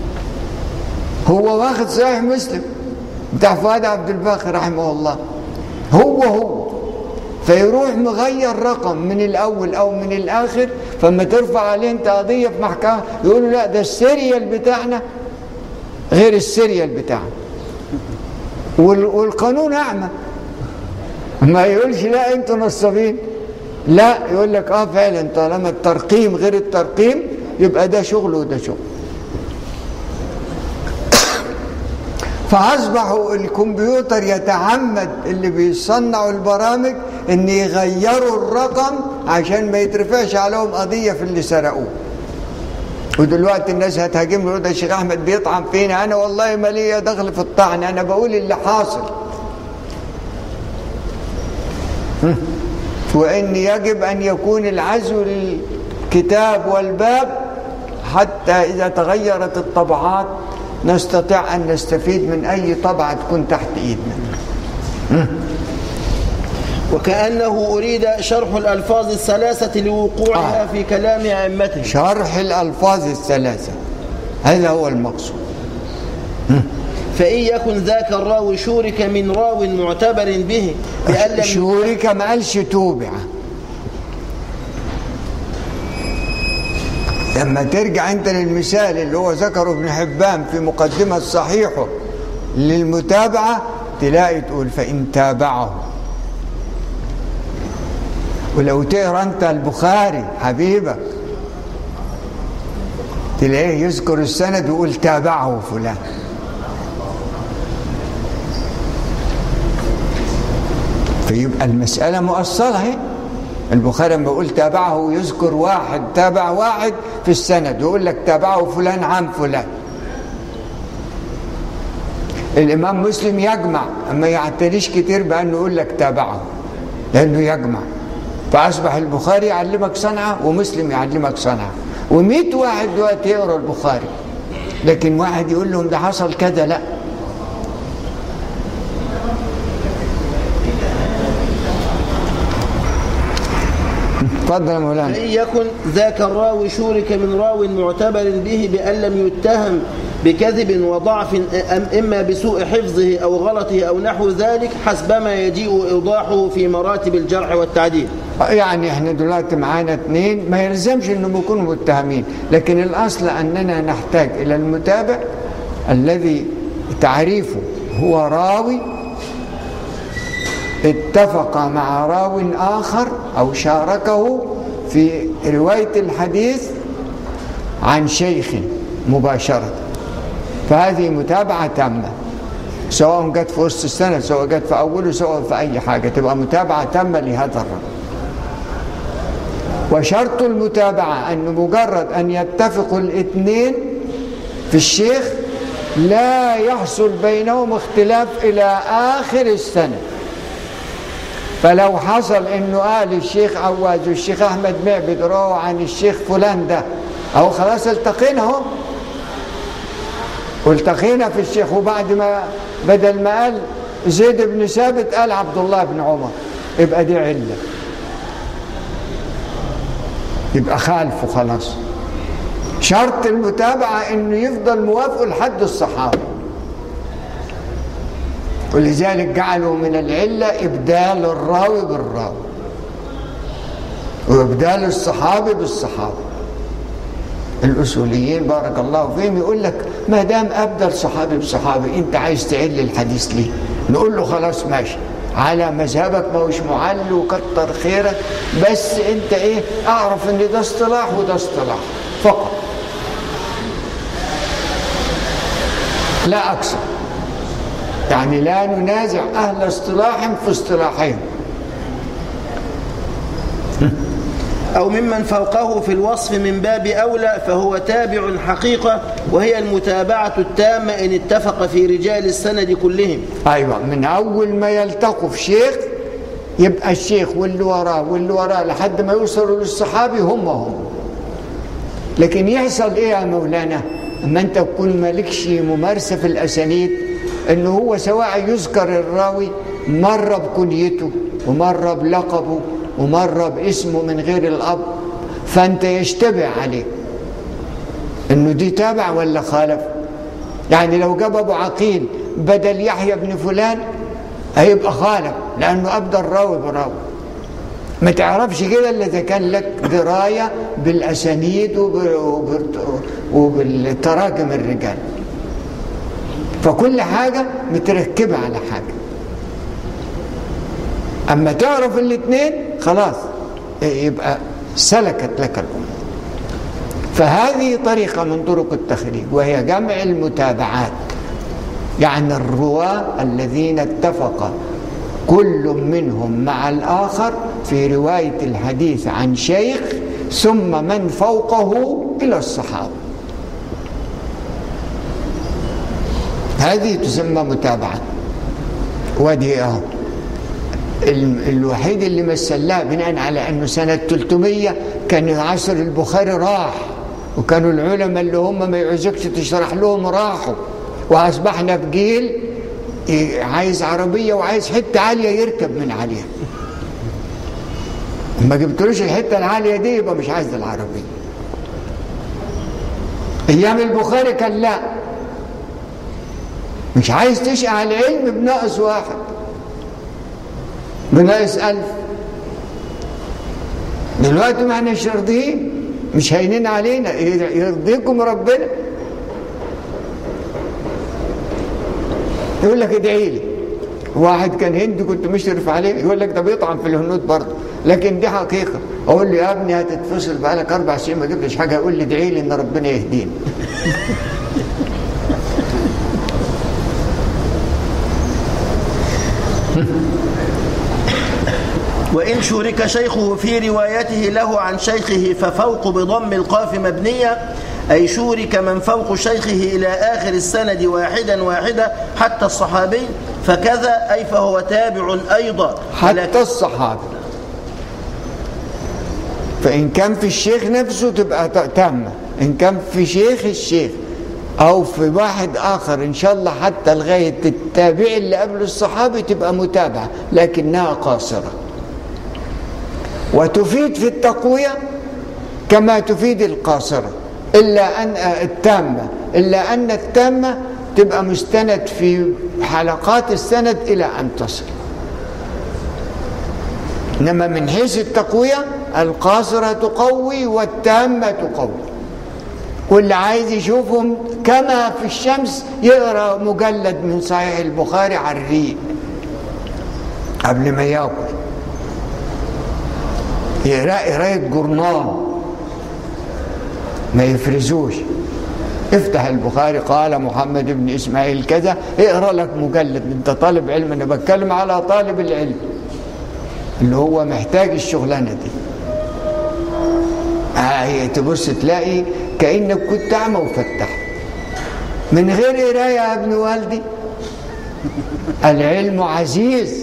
هو واخد صحيح مسلم بتاع فؤاد عبد الباقي رحمه الله هو هو فيروح مغير رقم من الاول او من الاخر فما ترفع عليه انت قضيه في محكمه يقولوا لا ده السيريال بتاعنا غير السيريال بتاعنا والقانون اعمى ما يقولش لا انتوا نصابين لا يقول لك اه فعلا طالما الترقيم غير الترقيم يبقى ده شغل وده شغل فاصبحوا الكمبيوتر يتعمد اللي بيصنعوا البرامج ان يغيروا الرقم عشان ما يترفعش عليهم قضيه في اللي سرقوه ودلوقتي الناس هتهاجم له ده الشيخ احمد بيطعن فينا انا والله ما ليا دخل في الطعن انا بقول اللي حاصل وان يجب ان يكون العزو للكتاب والباب حتى اذا تغيرت الطبعات نستطيع ان نستفيد من اي طبعه تكون تحت ايدنا وكأنه أريد شرح الألفاظ الثلاثة لوقوعها آه. في كلام أئمته شرح الالفاظ الثلاثه هذا هو المقصود فإن يكن ذاك الراوي شورك من راو معتبر به بأن لم شورك ما قالش توبع لما ترجع انت للمثال اللي هو ذكره ابن حبان في مقدمة صحيحه للمتابعة تلاقي تقول فإن تابعه ولو تقرا انت البخاري حبيبك تلاقيه يذكر السند ويقول تابعه فلان فيبقى المسألة مؤصلة اهي البخاري لما يقول تابعه يذكر واحد تابع واحد في السند يقول لك تابعه فلان عن فلان الإمام مسلم يجمع أما يعتنيش كتير بأنه يقول لك تابعه لأنه يجمع فأصبح البخاري يعلمك صنعة ومسلم يعلمك صنعة ومئة واحد دلوقتي يقرأ البخاري لكن واحد يقول لهم ده حصل كذا لا اتفضل يا مولانا فإن يكن ذاك الراوي شورك من راو معتبر به بأن لم يتهم بكذب وضعف أم إما بسوء حفظه أو غلطه أو نحو ذلك حسبما يجيء إيضاحه في مراتب الجرح والتعديل يعني احنا دلوقتي معانا اثنين ما يلزمش انهم يكونوا متهمين لكن الاصل اننا نحتاج الى المتابع الذي تعريفه هو راوي اتفق مع راو اخر او شاركه في روايه الحديث عن شيخ مباشره فهذه متابعه تامه سواء جت في وسط السنة سواء جت في أوله سواء في أي حاجة تبقى متابعة تامة لهذا الرجل وشرط المتابعة أن مجرد أن يتفقوا الاثنين في الشيخ لا يحصل بينهم اختلاف إلى آخر السنة فلو حصل انه قال الشيخ عواز والشيخ احمد معبد روى عن الشيخ فلان ده اهو خلاص التقينا اهو والتقينا في الشيخ وبعد ما بدل ما قال زيد بن ثابت قال عبد الله بن عمر يبقى دي عله يبقى خالفه خلاص شرط المتابعه انه يفضل موافق لحد الصحابه ولذلك جعلوا من العلة إبدال الراوي بالراوي وإبدال الصحابي بالصحابي الأصوليين بارك الله فيهم يقول لك ما دام أبدل صحابي بصحابي أنت عايز تعل الحديث ليه؟ نقول له خلاص ماشي على مذهبك ما هوش معل وكتر خيرك بس أنت إيه أعرف إن ده اصطلاح وده اصطلاح فقط لا أكثر يعني لا ننازع أهل اصطلاح في اصطلاحهم أو ممن فوقه في الوصف من باب أولى فهو تابع حقيقة وهي المتابعة التامة إن اتفق في رجال السند كلهم أيوة من أول ما يلتقوا في شيخ يبقى الشيخ واللي وراه واللي وراه لحد ما يوصلوا للصحابي هم هم لكن يحصل إيه يا مولانا أما أنت تكون مالكش ممارسة في الأسانيد انه هو سواء يذكر الراوي مرة بكنيته ومرة بلقبه ومرة باسمه من غير الأب فأنت يشتبه عليه انه دي تابع ولا خالف يعني لو جاب ابو عقيل بدل يحيى بن فلان هيبقى خالف لانه ابدى الراوي براوي ما تعرفش كده الا اذا كان لك درايه بالاسانيد وبالتراجم الرجال فكل حاجة متركبة على حاجة أما تعرف الاثنين خلاص يبقى سلكت لك الأمور فهذه طريقة من طرق التخريج وهي جمع المتابعات يعني الرواة الذين اتفق كل منهم مع الآخر في رواية الحديث عن شيخ ثم من فوقه إلى الصحابة هذه تسمى متابعة ودي اهو الوحيد اللي مثلها بناء على انه سنة 300 كان عصر البخاري راح وكانوا العلماء اللي هم ما يعوزكش تشرح لهم راحوا واصبحنا في جيل عايز عربية وعايز حتة عالية يركب من عليها ما جبتلوش الحتة العالية دي يبقى مش عايز العربية ايام البخاري كان لا مش عايز تشقى على العلم بناقص واحد بناقص ألف دلوقتي ما احناش راضيين مش هينين علينا يرضيكم ربنا يقول لك ادعي لي واحد كان هندي كنت مشرف عليه يقول لك ده بيطعن في الهنود برضه لكن دي حقيقه اقول له يا ابني هتتفصل بقالك اربع سنين ما جبتش حاجه يقول لي ادعي لي ان ربنا يهديني وإن شرك شيخه في روايته له عن شيخه ففوق بضم القاف مبنية أي شورك من فوق شيخه إلى آخر السند واحدا واحدا حتى الصحابي فكذا أي فهو تابع أيضا حتى الصحابي فإن كان في الشيخ نفسه تبقى تامة إن كان في شيخ الشيخ أو في واحد آخر إن شاء الله حتى لغاية التابع اللي قبل الصحابي تبقى متابعة لكنها قاصرة وتفيد في التقوية كما تفيد القاصرة إلا أن التامة إلا أن التامة تبقى مستند في حلقات السند إلى أن تصل إنما من حيث التقوية القاصرة تقوي والتامة تقوي واللي عايز يشوفهم كما في الشمس يقرا مجلد من صحيح البخاري على الريق قبل ما ياكل يقرا قرايه جورنال ما يفرزوش افتح البخاري قال محمد بن اسماعيل كذا اقرا لك مجلد انت طالب علم انا بتكلم على طالب العلم اللي هو محتاج الشغلانه دي آه تبص تلاقي كانك كنت اعمى وفتح من غير قرايه يا ابن والدي العلم عزيز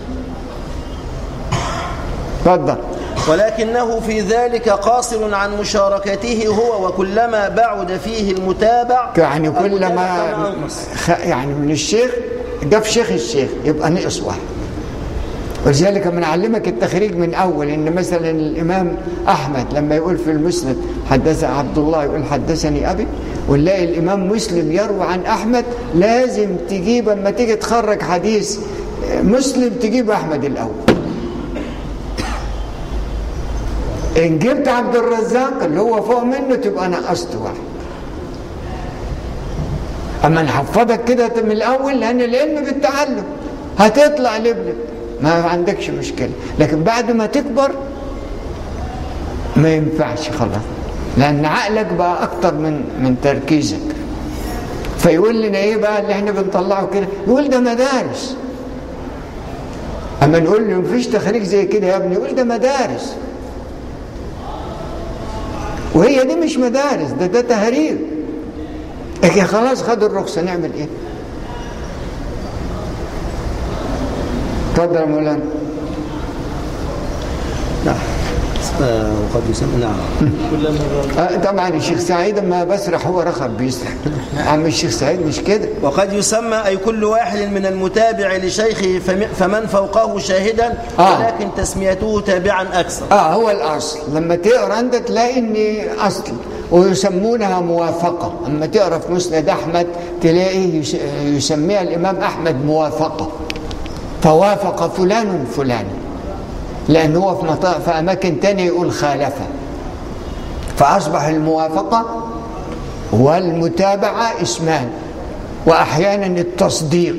تفضل ولكنه في ذلك قاصر عن مشاركته هو وكلما بعد فيه المتابع يعني كلما المتابع كما أنقص. خ- يعني من الشيخ ده في شيخ الشيخ يبقى نقص واحد ولذلك من علمك التخريج من اول ان مثلا الامام احمد لما يقول في المسند حدث عبد الله يقول حدثني ابي ونلاقي الامام مسلم يروي عن احمد لازم تجيب اما تيجي تخرج حديث مسلم تجيب احمد الاول ان جبت عبد الرزاق اللي هو فوق منه تبقى نقصت واحد اما نحفظك كده من الاول لان العلم بالتعلم هتطلع لابنك ما عندكش مشكله لكن بعد ما تكبر ما ينفعش خلاص لان عقلك بقى اكتر من من تركيزك فيقول لنا ايه بقى اللي احنا بنطلعه كده يقول ده مدارس اما نقول له مفيش تخريج زي كده يا ابني يقول ده مدارس وهي دي مش مدارس ده ده تهريب لكن خلاص خدوا الرخصة نعمل ايه تفضل يا مولانا نعم آه، وقد يسمى نعم آه، طبعا الشيخ سعيد اما بسرح هو رخب بيسرح عم الشيخ سعيد مش كده وقد يسمى أي كل واحد من المتابع لشيخه فم- فمن فوقه شاهدا آه. ولكن تسميته تابعا أكثر اه هو الاصل لما تقرا انت تلاقي ان اصل ويسمونها موافقه اما تقرا في مسند احمد تلاقي يس- يسميها الامام احمد موافقه فوافق فلان فلان لان هو في مطا... في اماكن تانية يقول خالفه فاصبح الموافقه والمتابعه اسمان واحيانا التصديق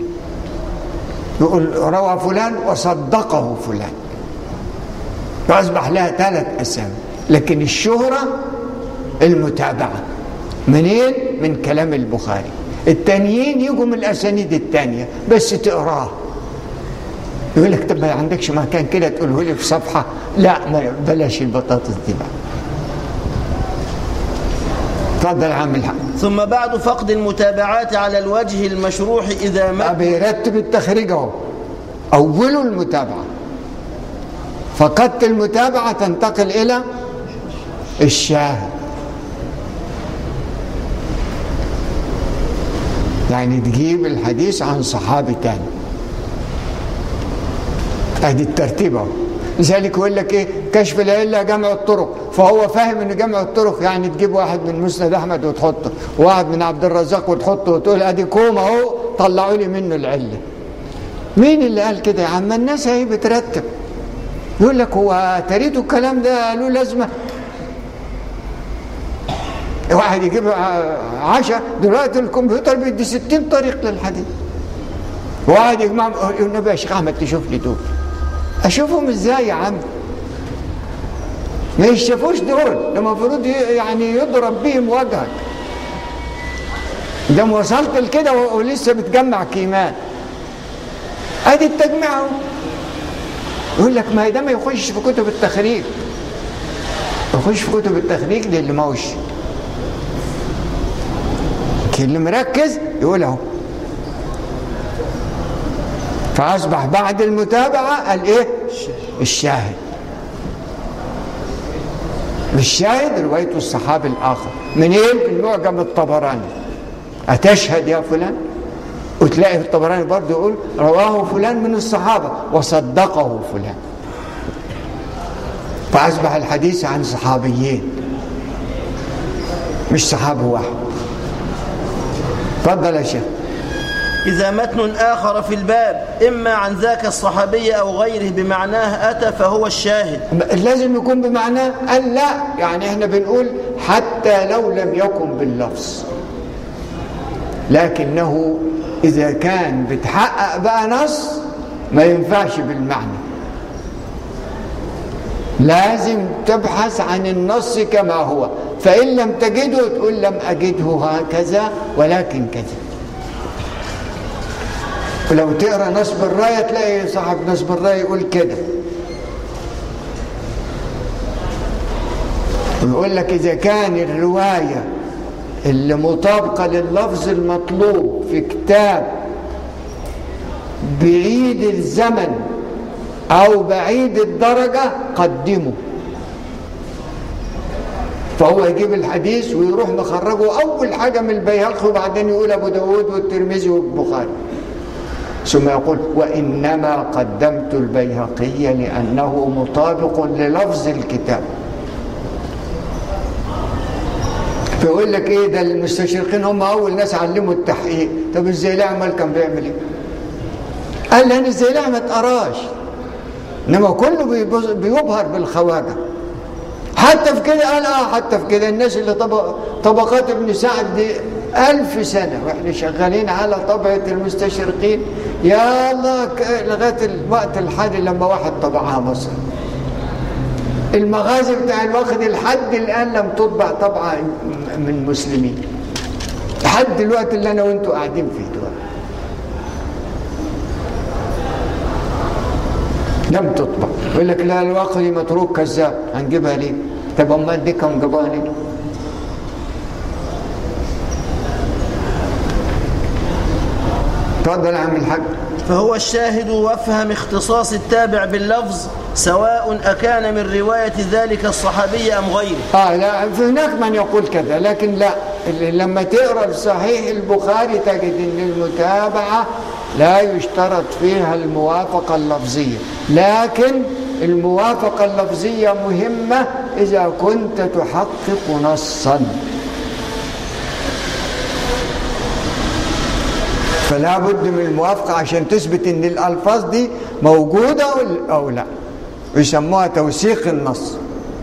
يقول روى فلان وصدقه فلان فأصبح لها ثلاث أسامي لكن الشهرة المتابعة منين؟ من كلام البخاري التانيين يجوا من الأسانيد التانية بس تقراه يقول لك طب ما عندكش مكان كده تقوله لي في صفحة لا ما بلاش البطاطس دي بقى اتفضل يا عم الحق ثم بعد فقد المتابعات على الوجه المشروح إذا ما بيرتب التخريج اهو أوله المتابعة فقدت المتابعة تنتقل إلى الشاهد يعني تجيب الحديث عن صحابي تاني ادي الترتيب اهو لذلك يقول لك ايه كشف العله جمع الطرق فهو فاهم ان جمع الطرق يعني تجيب واحد من مسند احمد وتحطه وواحد من عبد الرزاق وتحطه وتقول ادي كوم اهو طلعوا لي منه العله مين اللي قال كده يا عم الناس اهي بترتب يقول لك هو تريد الكلام ده له لازمه واحد يجيب عشاء دلوقتي الكمبيوتر بيدي 60 طريق للحديث واحد يجمع يقول النبي يا شيخ احمد تشوف لي دول اشوفهم ازاي يا عم ما يشوفوش دول ده المفروض ي- يعني يضرب بيهم وجهك ده ما وصلت لكده و- ولسه بتجمع كيمان ادي التجميع اهو يقول لك ما ده ما يخش في كتب التخريج يخش في كتب التخريج للي ما هوش لكن اللي مركز يقول اهو فاصبح بعد المتابعه الايه الشاهد الشاهد روايته الصحابي الاخر منين من معجم الطبراني اتشهد يا فلان وتلاقي في الطبراني برضه يقول رواه فلان من الصحابه وصدقه فلان فاصبح الحديث عن صحابيين مش صحابي واحد تفضل يا شيخ إذا متن آخر في الباب إما عن ذاك الصحابي أو غيره بمعناه أتى فهو الشاهد لازم يكون بمعناه قال لا يعني احنا بنقول حتى لو لم يكن باللفظ لكنه اذا كان بتحقق بقى نص ما ينفعش بالمعنى لازم تبحث عن النص كما هو فإن لم تجده تقول لم أجده هكذا ولكن كذا ولو تقرا نصب الرايه تلاقي صاحب نصب الرايه يقول كده ويقول لك اذا كان الروايه اللي مطابقه لللفظ المطلوب في كتاب بعيد الزمن او بعيد الدرجه قدمه فهو يجيب الحديث ويروح مخرجه اول حاجه من البيهقي وبعدين يقول ابو داود والترمذي والبخاري ثم يقول وإنما قدمت البيهقي لأنه مطابق للفظ الكتاب فيقول لك ايه ده المستشرقين هم اول ناس علموا التحقيق طب الزيلاء عمال كان بيعمل ايه قال لان الزيلاء ما اتقراش انما كله بيبظ- بيبهر بالخواجه حتى في كده قال اه حتى في كده الناس اللي طبق طبقات ابن سعد دي ألف سنة واحنا شغالين على طبعة المستشرقين يا الله ك- لغاية الوقت الحالي لما واحد طبعها مصر المغازي بتاع الوقت لحد الآن لم تطبع طبعة من مسلمين لحد الوقت اللي أنا وأنتوا قاعدين فيه دلوقتي لم تطبع يقول لك لا الواقدي متروك كذاب هنجيبها ليه؟ طب امال دي كم جابوها ليه؟ اتفضل يا عم الحاج فهو الشاهد وافهم اختصاص التابع باللفظ سواء أكان من رواية ذلك الصحابي أم غيره اه لا في هناك من يقول كذا لكن لا اللي لما تقرا في صحيح البخاري تجد ان المتابعه لا يشترط فيها الموافقه اللفظيه لكن الموافقه اللفظيه مهمه اذا كنت تحقق نصا فلا بد من الموافقه عشان تثبت ان الالفاظ دي موجوده او لا يسموها توثيق النص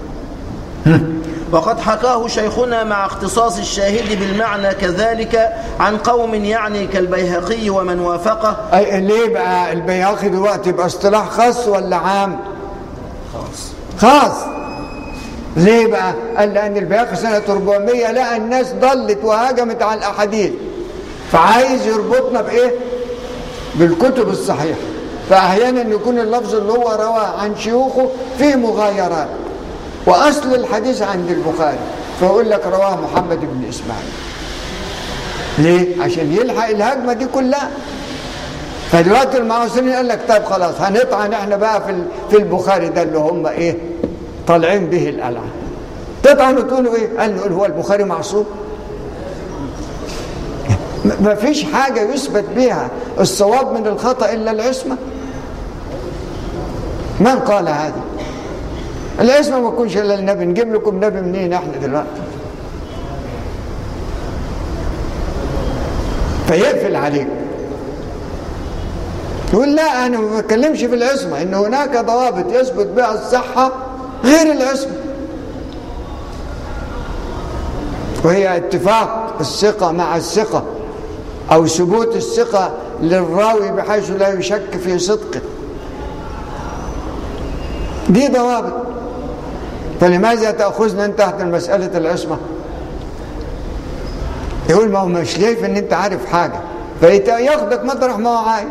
وقد حكاه شيخنا مع اختصاص الشاهد بالمعنى كذلك عن قوم يعني كالبيهقي ومن وافقه أي ليه بقى البيهقي دلوقتي يبقى اصطلاح خاص ولا عام؟ خلاص خاص ليه بقى؟ قال لأن البيهقي سنة 400 لقى الناس ضلت وهاجمت على الأحاديث فعايز يربطنا بإيه؟ بالكتب الصحيحة فأحيانا يكون اللفظ اللي هو روى عن شيوخه فيه مغايرات وأصل الحديث عند البخاري فيقول لك رواه محمد بن إسماعيل ليه؟ عشان يلحق الهجمة دي كلها فدلوقتي المعاصرين قال لك طيب خلاص هنطعن احنا بقى في ال- في البخاري ده اللي هم ايه طالعين به القلعه تطعنوا تقولوا ايه قال نقول هو البخاري معصوم م- ما فيش حاجه يثبت بها الصواب من الخطا الا العصمه من قال هذا العصمه ما تكونش الا النبي نجيب لكم نبي منين احنا دلوقتي فيقفل عليك يقول لا انا ما بتكلمش في العصمه ان هناك ضوابط يثبت بها الصحه غير العصمه وهي اتفاق الثقه مع الثقه او ثبوت الثقه للراوي بحيث لا يشك في صدقه دي ضوابط فلماذا تاخذنا انت تحت مساله العصمه يقول ما هو مش شايف ان انت عارف حاجه فياخدك مطرح ما هو عايز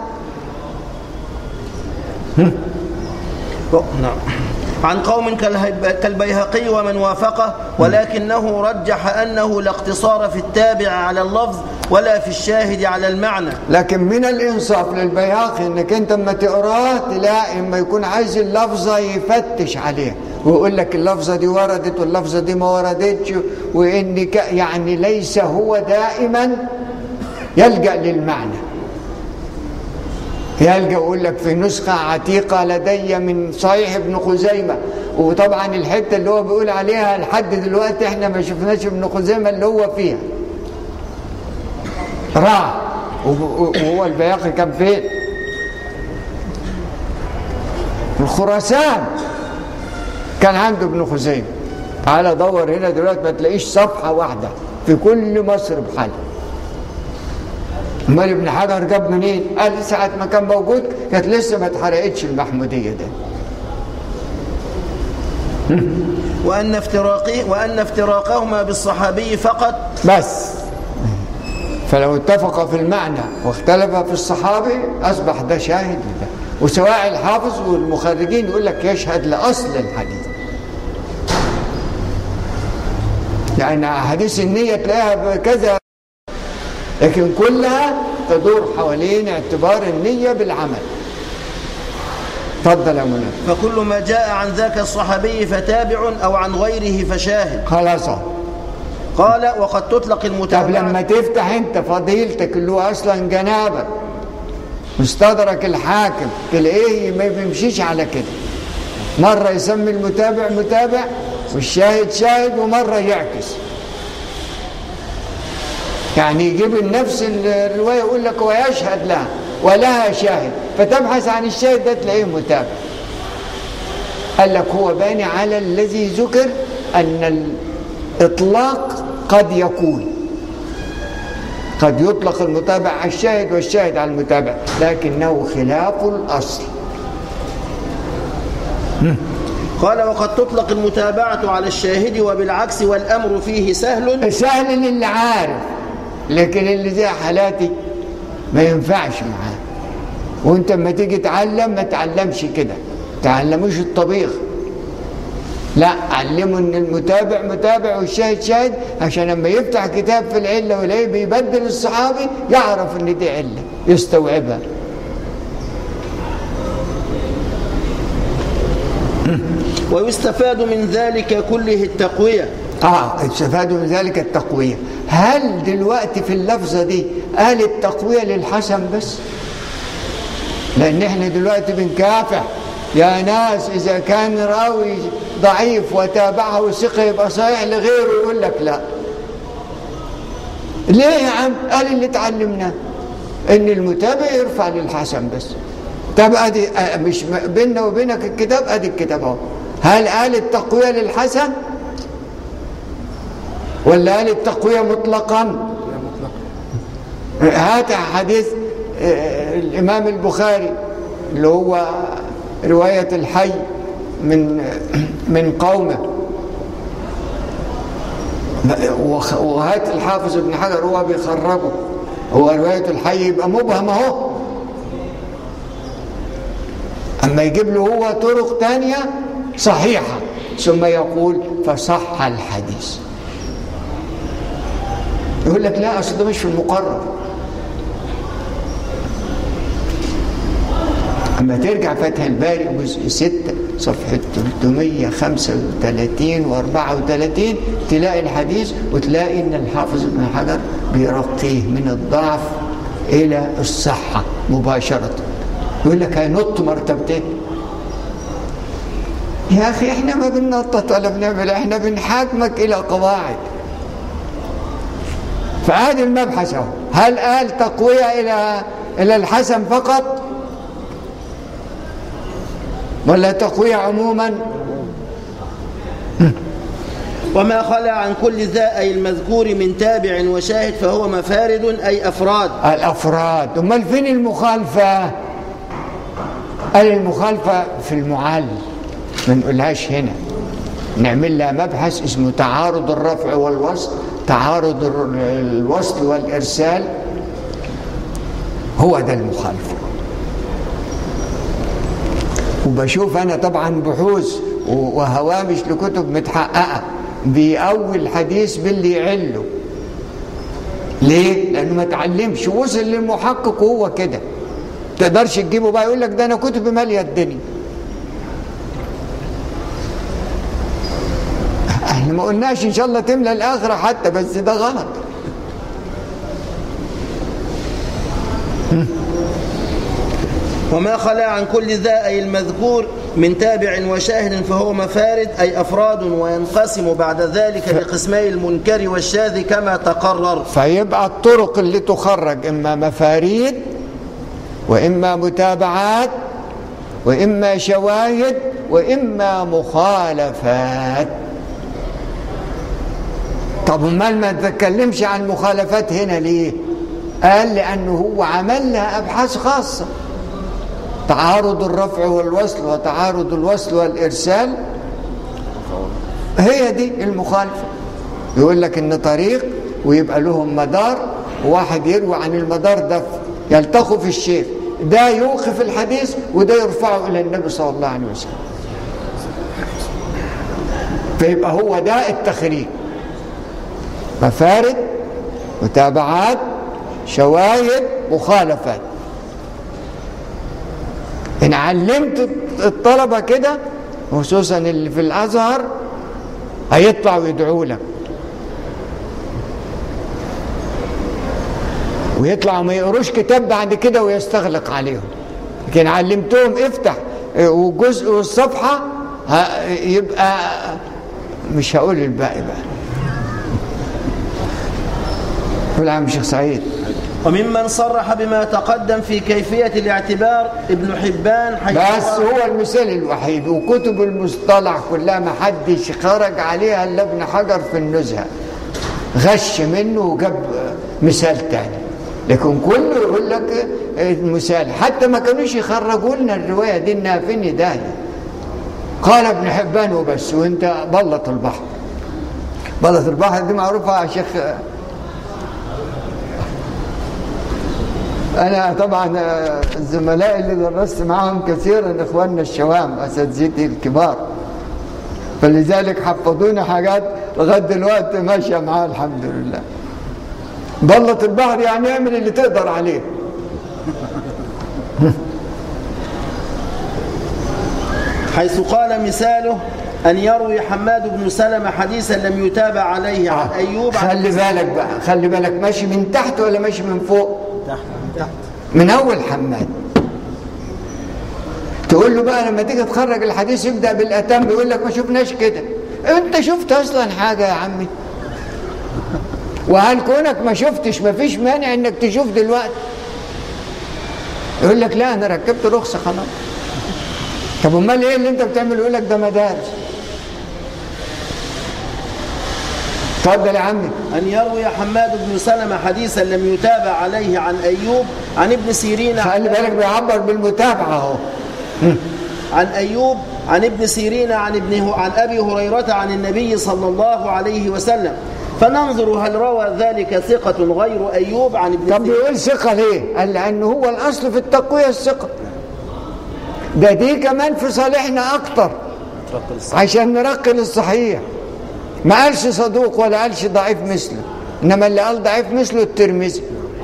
نعم عن قوم كالهيب- كالبيهقي ومن وافقه ولكنه رجح أنه لا اقتصار في التابع على اللفظ ولا في الشاهد على المعنى لكن من الانصاف للبياقي انك انت اما تقراه تلاقي اما يكون عايز اللفظه يفتش عليها ويقول لك اللفظه دي وردت واللفظه دي ما وردتش وان ك- يعني ليس هو دائما يلجا للمعنى يلجا يقول لك في نسخه عتيقه لدي من صحيح ابن خزيمه وطبعا الحته اللي هو بيقول عليها لحد دلوقتي احنا ما شفناش ابن خزيمه اللي هو فيها راح وب- وهو البياقي كان فين الخراسان كان عنده ابن خزيمة تعالى دور هنا دلوقتي ما تلاقيش صفحة واحدة في كل مصر بحالها امال ابن حجر جاب منين؟ قال ساعة ما كان موجود كانت لسه ما اتحرقتش المحمودية ده وأن افتراقه وأن افتراقهما بالصحابي فقط بس فلو اتفق في المعنى واختلف في الصحابي أصبح ده شاهد لده وسواء الحافظ والمخرجين يقول لك يشهد لأصل الحديث يعني حديث النية تلاقيها كذا لكن كلها تدور حوالين اعتبار النية بالعمل تفضل يا منى فكل ما جاء عن ذاك الصحابي فتابع أو عن غيره فشاهد خلاص أهو. قال وقد تطلق طب المتابعة لما تفتح انت فضيلتك اللي هو اصلا جنابك مستدرك الحاكم تلاقيه ما بيمشيش على كده مرة يسمي المتابع متابع والشاهد شاهد ومرة يعكس يعني يجيب نفس الرواية يقول لك ويشهد لها ولها شاهد فتبحث عن الشاهد ده تلاقيه متابع قال لك هو باني على الذي ذكر أن الإطلاق قد يكون قد يطلق المتابع على الشاهد والشاهد على المتابع لكنه خلاف الأصل قال وقد تطلق المتابعة على الشاهد وبالعكس والأمر فيه سهل سهل للي عارف لكن اللي زي حالاتي ما ينفعش معاه وانت لما تيجي تعلم ما تعلمش كده تعلموش الطبيخ لا علموا ان المتابع متابع والشاهد شاهد عشان لما يفتح كتاب في العله ويلاقيه بيبدل الصحابي يعرف ان دي عله يستوعبها ويستفاد من ذلك كله التقوية اه استفادوا من ذلك التقويه هل دلوقتي في اللفظه دي قال التقويه للحسن بس لان احنا دلوقتي بنكافح يا ناس اذا كان راوي ضعيف وتابعه ثقه يبقى صحيح لغيره يقول لك لا ليه يا عم قال اللي اتعلمناه ان المتابع يرفع للحسن بس طب ادي آه، مش م- بيننا وبينك الكتاب ادي الكتاب اهو هل قال التقويه للحسن ولا قال التقويه مطلقا هات حديث آه، الامام البخاري اللي هو روايه الحي من من قومه وخ- وهات الحافظ ابن حجر هو بيخرجه هو روايه الحي يبقى مبهم اهو اما يجيب له هو طرق تانية صحيحه ثم يقول فصح الحديث يقول لك لا اصل ده مش في المقرر اما ترجع فتح الباري جزء 6 صفحة 335 و34 تلاقي الحديث وتلاقي ان الحافظ ابن حجر بيرقيه من الضعف الى الصحة مباشرة يقول لك هينط مرتبتين يا اخي احنا ما بننطط ولا بنعمل احنا بنحاكمك الى قواعد فهذا المبحث اهو هل قال تقوية الى الى الحسن فقط ولا تقوية عموما وما خلا عن كل ذا أي المذكور من تابع وشاهد فهو مفارد أي أفراد الافراد امال فين المخالفة قال المخالفة في المعل ما نقولهاش هنا نعمل لها مبحث اسمه تعارض الرفع والوصل تعارض الر- الوصل والإرسال هو ده المخالفة وبشوف أنا طبعا بحوث و- وهوامش لكتب متحققة بيأول حديث باللي يعله ليه؟ لأنه ما تعلمش وصل للمحقق وهو كده تقدرش تجيبه بقى يقول لك ده أنا كتب مالية الدنيا احنا ما قلناش ان شاء الله تملى الاخره حتى بس ده غلط وما خلا عن كل ذا أي المذكور من تابع وشاهد فهو مفارد أي أفراد وينقسم بعد ذلك لقسمي المنكر والشاذ كما تقرر فيبقى الطرق اللي تخرج اما مفاريد واما متابعات واما شواهد واما مخالفات طب امال ما تتكلمش عن مخالفات هنا ليه قال لانه هو عمل لها ابحاث خاصه تعارض الرفع والوصل وتعارض الوصل والارسال هي دي المخالفة يقول لك ان طريق ويبقى لهم مدار وواحد يروي عن المدار ده يلتقوا في الشيخ ده يوقف الحديث وده يرفعه الى النبي صلى الله عليه وسلم فيبقى هو ده التخريج مفارد متابعات شواهد مخالفات ان علمت الطلبة كده خصوصا اللي في الازهر هيطلعوا يدعوا لك ويطلعوا ما يقروش كتاب بعد كده ويستغلق عليهم لكن علمتهم افتح وجزء والصفحة يبقى مش هقول الباقي بقى قول عم شيخ سعيد وممن صرح بما تقدم في كيفية الاعتبار ابن حبان حيث بس هو المثال الوحيد وكتب المصطلح كلها ما حدش خرج عليها الا ابن حجر في النزهه غش منه وجاب مثال تاني لكن كله يقول لك مثال حتى ما كانوش يخرجوا لنا الروايه دي انها فين داهيه قال ابن حبان وبس وانت بلط البحر بلط البحر دي معروفه يا شيخ انا طبعا الزملاء اللي درست معاهم كثيرا اخواننا الشوام اساتذتي الكبار فلذلك حفظونا حاجات لغايه دلوقتي ماشيه معاه الحمد لله بلط البحر يعني اعمل اللي تقدر عليه حيث قال مثاله أن يروي حماد بن سلمة حديثا لم يتابع عليه عن أيوب عن خلي بالك بقى خلي بالك ماشي من تحت ولا ماشي من فوق تحت تحت من اول حماد تقول له بقى لما تيجي تخرج الحديث يبدا بالاتم يقول لك ما شفناش كده انت شفت اصلا حاجه يا عمي وهل كونك ما شفتش ما فيش مانع انك تشوف دلوقتي يقول لك لا انا ركبت رخصه خلاص طب امال ايه اللي انت بتعمله يقول لك ده مدارس اتفضل يا عمي أن يروي حماد بن سلمة حديثا لم يتابع عليه عن أيوب عن ابن سيرين عن, خلي بالك بيعبر بالمتابعه اهو عن أيوب عن ابن سيرين عن ابن عن أبي هريرة عن النبي صلى الله عليه وسلم فننظر هل روى ذلك ثقة غير أيوب عن ابن طب سيرين بيقول ثقة ليه؟ قال لأنه هو الأصل في التقوية الثقة ده دي كمان في صالحنا أكتر عشان نرقي للصحيح ما قالش صدوق ولا قالش ضعيف مثله إنما اللي قال ضعيف مثله الترمذي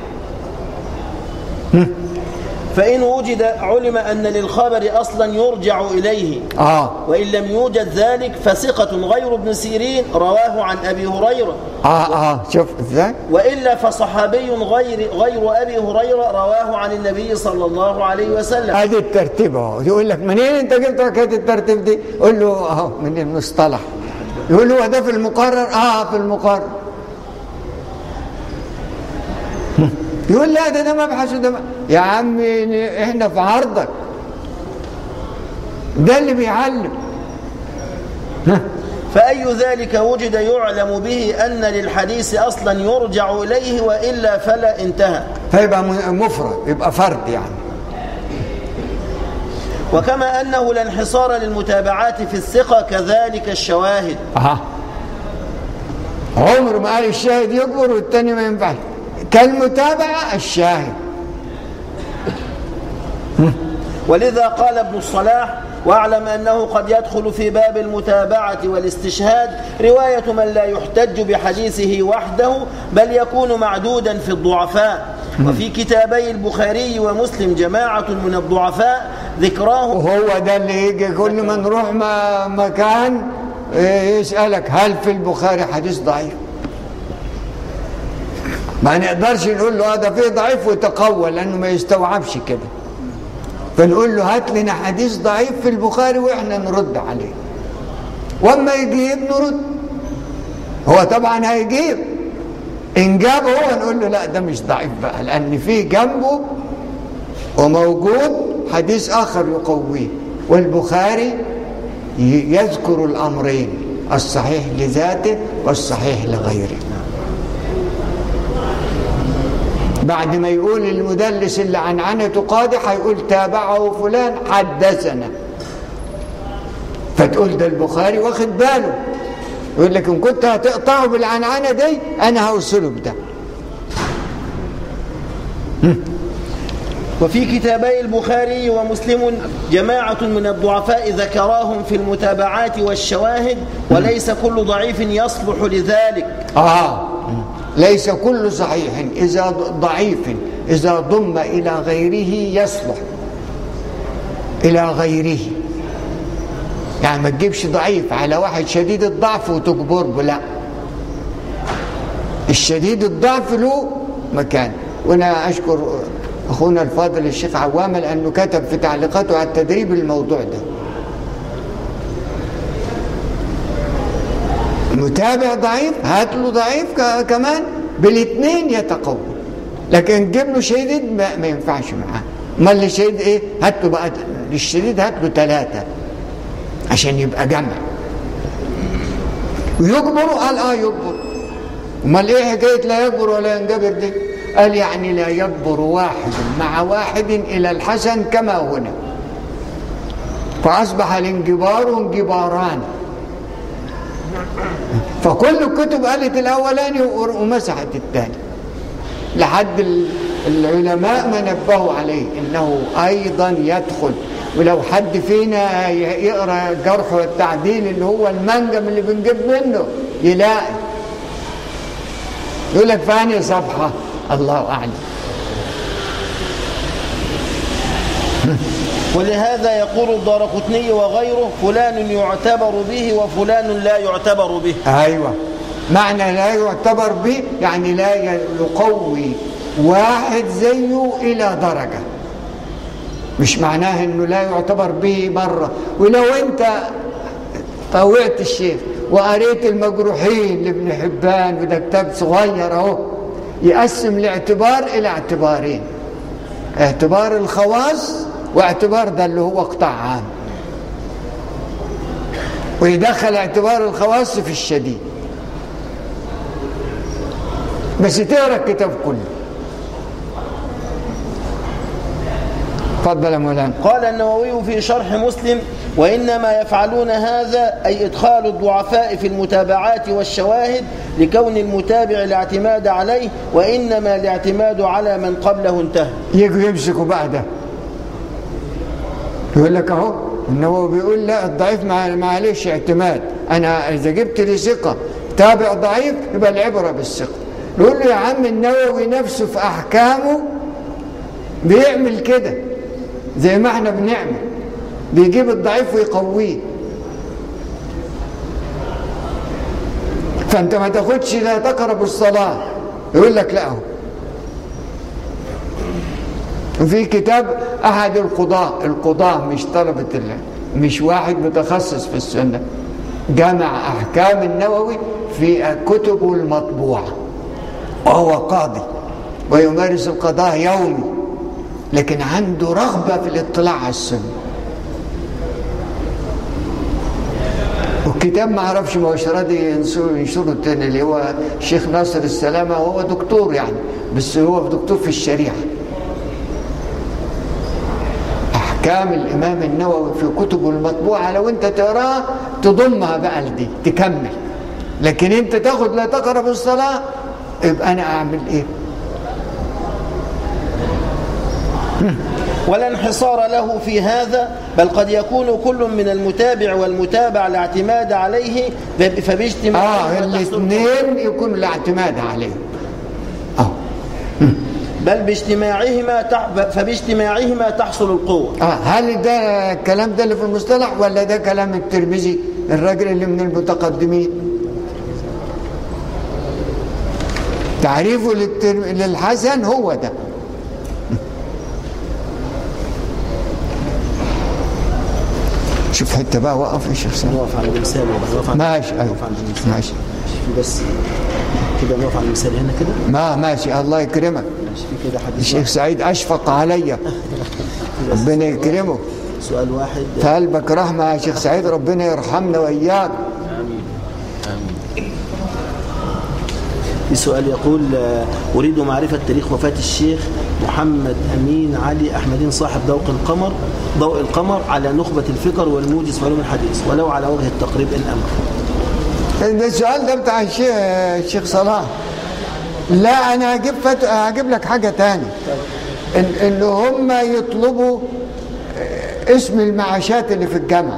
فإن وجد علم أن للخبر أصلا يرجع إليه آه وإن لم يوجد ذلك فثقة غير ابن سيرين رواه عن أبي هريرة آه آه شوف إزاي؟ وإلا فصحابي غير غير أبي هريرة رواه عن النبي صلى الله عليه وسلم ادي الترتيب اهو يقول لك منين انت جبت حكايه الترتيب دي؟ قول له اهو من المصطلح يقول له هو ده في المقرر؟ اه في المقرر يقول لا ده ده مبحث وده م- يا عمي احنا في عرضك ده اللي بيعلم ها فأي ذلك وجد يعلم به أن للحديث أصلا يرجع إليه وإلا فلا انتهى فيبقى م- مفرد يبقى فرد يعني وكما أنه لا انحصار للمتابعات في الثقة كذلك الشواهد اها عمر ما قال الشاهد يكبر والتاني ما ينفعش كالمتابعة الشاهد ولذا قال ابن الصلاح واعلم أنه قد يدخل في باب المتابعة والاستشهاد رواية من لا يحتج بحديثه وحده بل يكون معدودا في الضعفاء وفي كتابي البخاري ومسلم جماعة من الضعفاء ذكراه وهو ده اللي يجي كل ما نروح ما مكان إيه، يسألك هل في البخاري حديث ضعيف ما نقدرش نقول له هذا فيه ضعيف وتقوى لأنه ما يستوعبش كده فنقول له هات لنا حديث ضعيف في البخاري وإحنا نرد عليه وأما يجيب نرد هو طبعا هيجيب إن جاب هو نقول له لا ده مش ضعيف بقى لأن في جنبه وموجود حديث آخر يقويه والبخاري ي- يذكر الأمرين الصحيح لذاته والصحيح لغيره بعد ما يقول المدلس اللي عن عنته قادح هيقول تابعه فلان حدثنا فتقول ده البخاري واخد باله يقول لك ان كنت هتقطعه بالعنعنه دي انا هوصله بده وفي كتابي البخاري ومسلم جماعة من الضعفاء ذكراهم في المتابعات والشواهد وليس كل ضعيف يصلح لذلك اه ليس كل صحيح اذا ضعيف اذا ضم الى غيره يصلح الى غيره يعني ما تجيبش ضعيف على واحد شديد الضعف وتجبره لا الشديد الضعف له مكان وانا اشكر اخونا الفاضل الشيخ عوامه لانه كتب في تعليقاته على التدريب الموضوع ده متابع ضعيف هات له ضعيف كمان بالاثنين يتقوى لكن جيب له شديد ما, ما ينفعش معاه امال الشديد ايه هات له بقى الشديد هات له ثلاثه عشان يبقى جمع ويجبر قال اه يجبر امال ايه حكايه لا يجبر ولا ينجبر دي قال يعني لا يجبر واحد مع واحد الى الحسن كما هنا فاصبح الانجبار انجباران فكل الكتب قالت الاولاني ومسحت الثاني لحد العلماء ما نبهوا عليه انه ايضا يدخل ولو حد فينا يقرا الجرح والتعديل اللي هو المنجم اللي بنجيب منه يلاقي يقول لك فاني صفحه الله اعلم ولهذا يقول الدارقطني وغيره فلان يعتبر به وفلان لا يعتبر به ايوه معنى لا يعتبر به يعني لا يقوي واحد زيه الى درجه مش معناه انه لا يعتبر به مره ولو انت طوعت الشيخ وقريت المجروحين لابن حبان وده كتاب صغير اهو يقسم الاعتبار الى اعتبارين اعتبار الخواص واعتبار ده اللي هو قطاع عام ويدخل اعتبار الخواص في الشديد بس تقرا الكتاب كله تفضل يا مولانا قال النووي في شرح مسلم وإنما يفعلون هذا أي إدخال الضعفاء في المتابعات والشواهد لكون المتابع الاعتماد عليه وإنما الاعتماد على من قبله انتهى يجوا يمسكوا بعده يقول لك اهو النووي بيقول لا الضعيف ما معلش اعتماد انا اذا جبت لي ثقه تابع ضعيف يبقى العبره بالثقه نقول له يا عم النووي نفسه في احكامه بيعمل كده زي ما احنا بنعمل بيجيب الضعيف ويقويه فانت ما تاخدش لا تقرب الصلاه يقول لك لا هو وفي كتاب احد القضاة القضاة مش طلبة الله مش واحد متخصص في السنة جمع احكام النووي في كتبه المطبوعة وهو قاضي ويمارس القضاء يومي لكن عنده رغبة في الاطلاع على السنة والكتاب ما اعرفش ما هوش راضي ينشره التاني اللي هو الشيخ ناصر السلامة وهو دكتور يعني بس هو دكتور في الشريعة احكام الامام النووي في كتبه المطبوعة لو انت تقراها تضمها بقى لدي تكمل لكن انت تاخد لا تقرب الصلاة يبقى انا اعمل ايه ولا انحصار له في هذا بل قد يكون كل من المتابع والمتابع الاعتماد عليه فباجتماع اه الاثنين يكون الاعتماد عليه اه بل باجتماعهما تح... فباجتماعهما تحصل القوة اه هل ده الكلام ده اللي في المصطلح ولا ده كلام الترمذي الراجل اللي من المتقدمين تعريفه للتر... للحسن هو ده شوف حته بقى وقف يا شيخ سامي نقف على المثال نقف على ماشي ايوه نقف على المثال ماشي في بس كده نقف على المثال هنا كده ما ماشي الله يكرمك ماشي في كده حديث الشيخ سعيد اشفق عليا ربنا يكرمه سؤال واحد في قلبك رحمه يا شيخ سعيد ربنا يرحمنا واياك في سؤال يقول آه، أريد معرفة تاريخ وفاة الشيخ محمد أمين علي أحمدين صاحب ضوء القمر ضوء القمر على نخبة الفكر والموجز في علوم الحديث ولو على وجه التقريب إن أمر ده السؤال ده بتاع الشيخ الشيخ صلاح لا انا هجيب فت... هجيب لك حاجه تاني ان ان هم يطلبوا اسم المعاشات اللي في الجامعه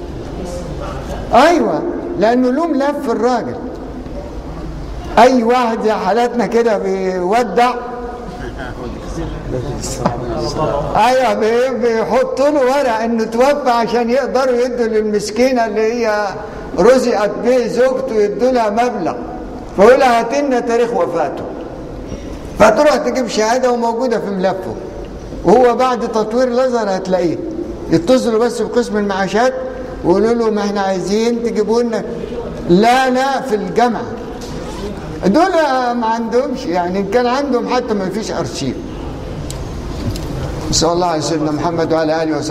ايوه لانه له ملف الراجل اي واحد زي حالاتنا كده بيودع ايوه بي- بيحطوا له ورق انه توفى عشان يقدروا يدوا للمسكينه اللي هي رزقت به زوجته يدوا لها مبلغ فيقول لها هات لنا تاريخ وفاته فتروح تجيب شهاده وموجوده في ملفه وهو بعد تطوير الازهر هتلاقيه يتصلوا بس بقسم المعاشات ويقولوا له ما احنا عايزين تجيبوا لنا لا لا في الجامعه دول ما عندهمش يعني إن كان عندهم حتى ما فيش ارشيف صلى الله على سيدنا محمد وعلى اله وصحبه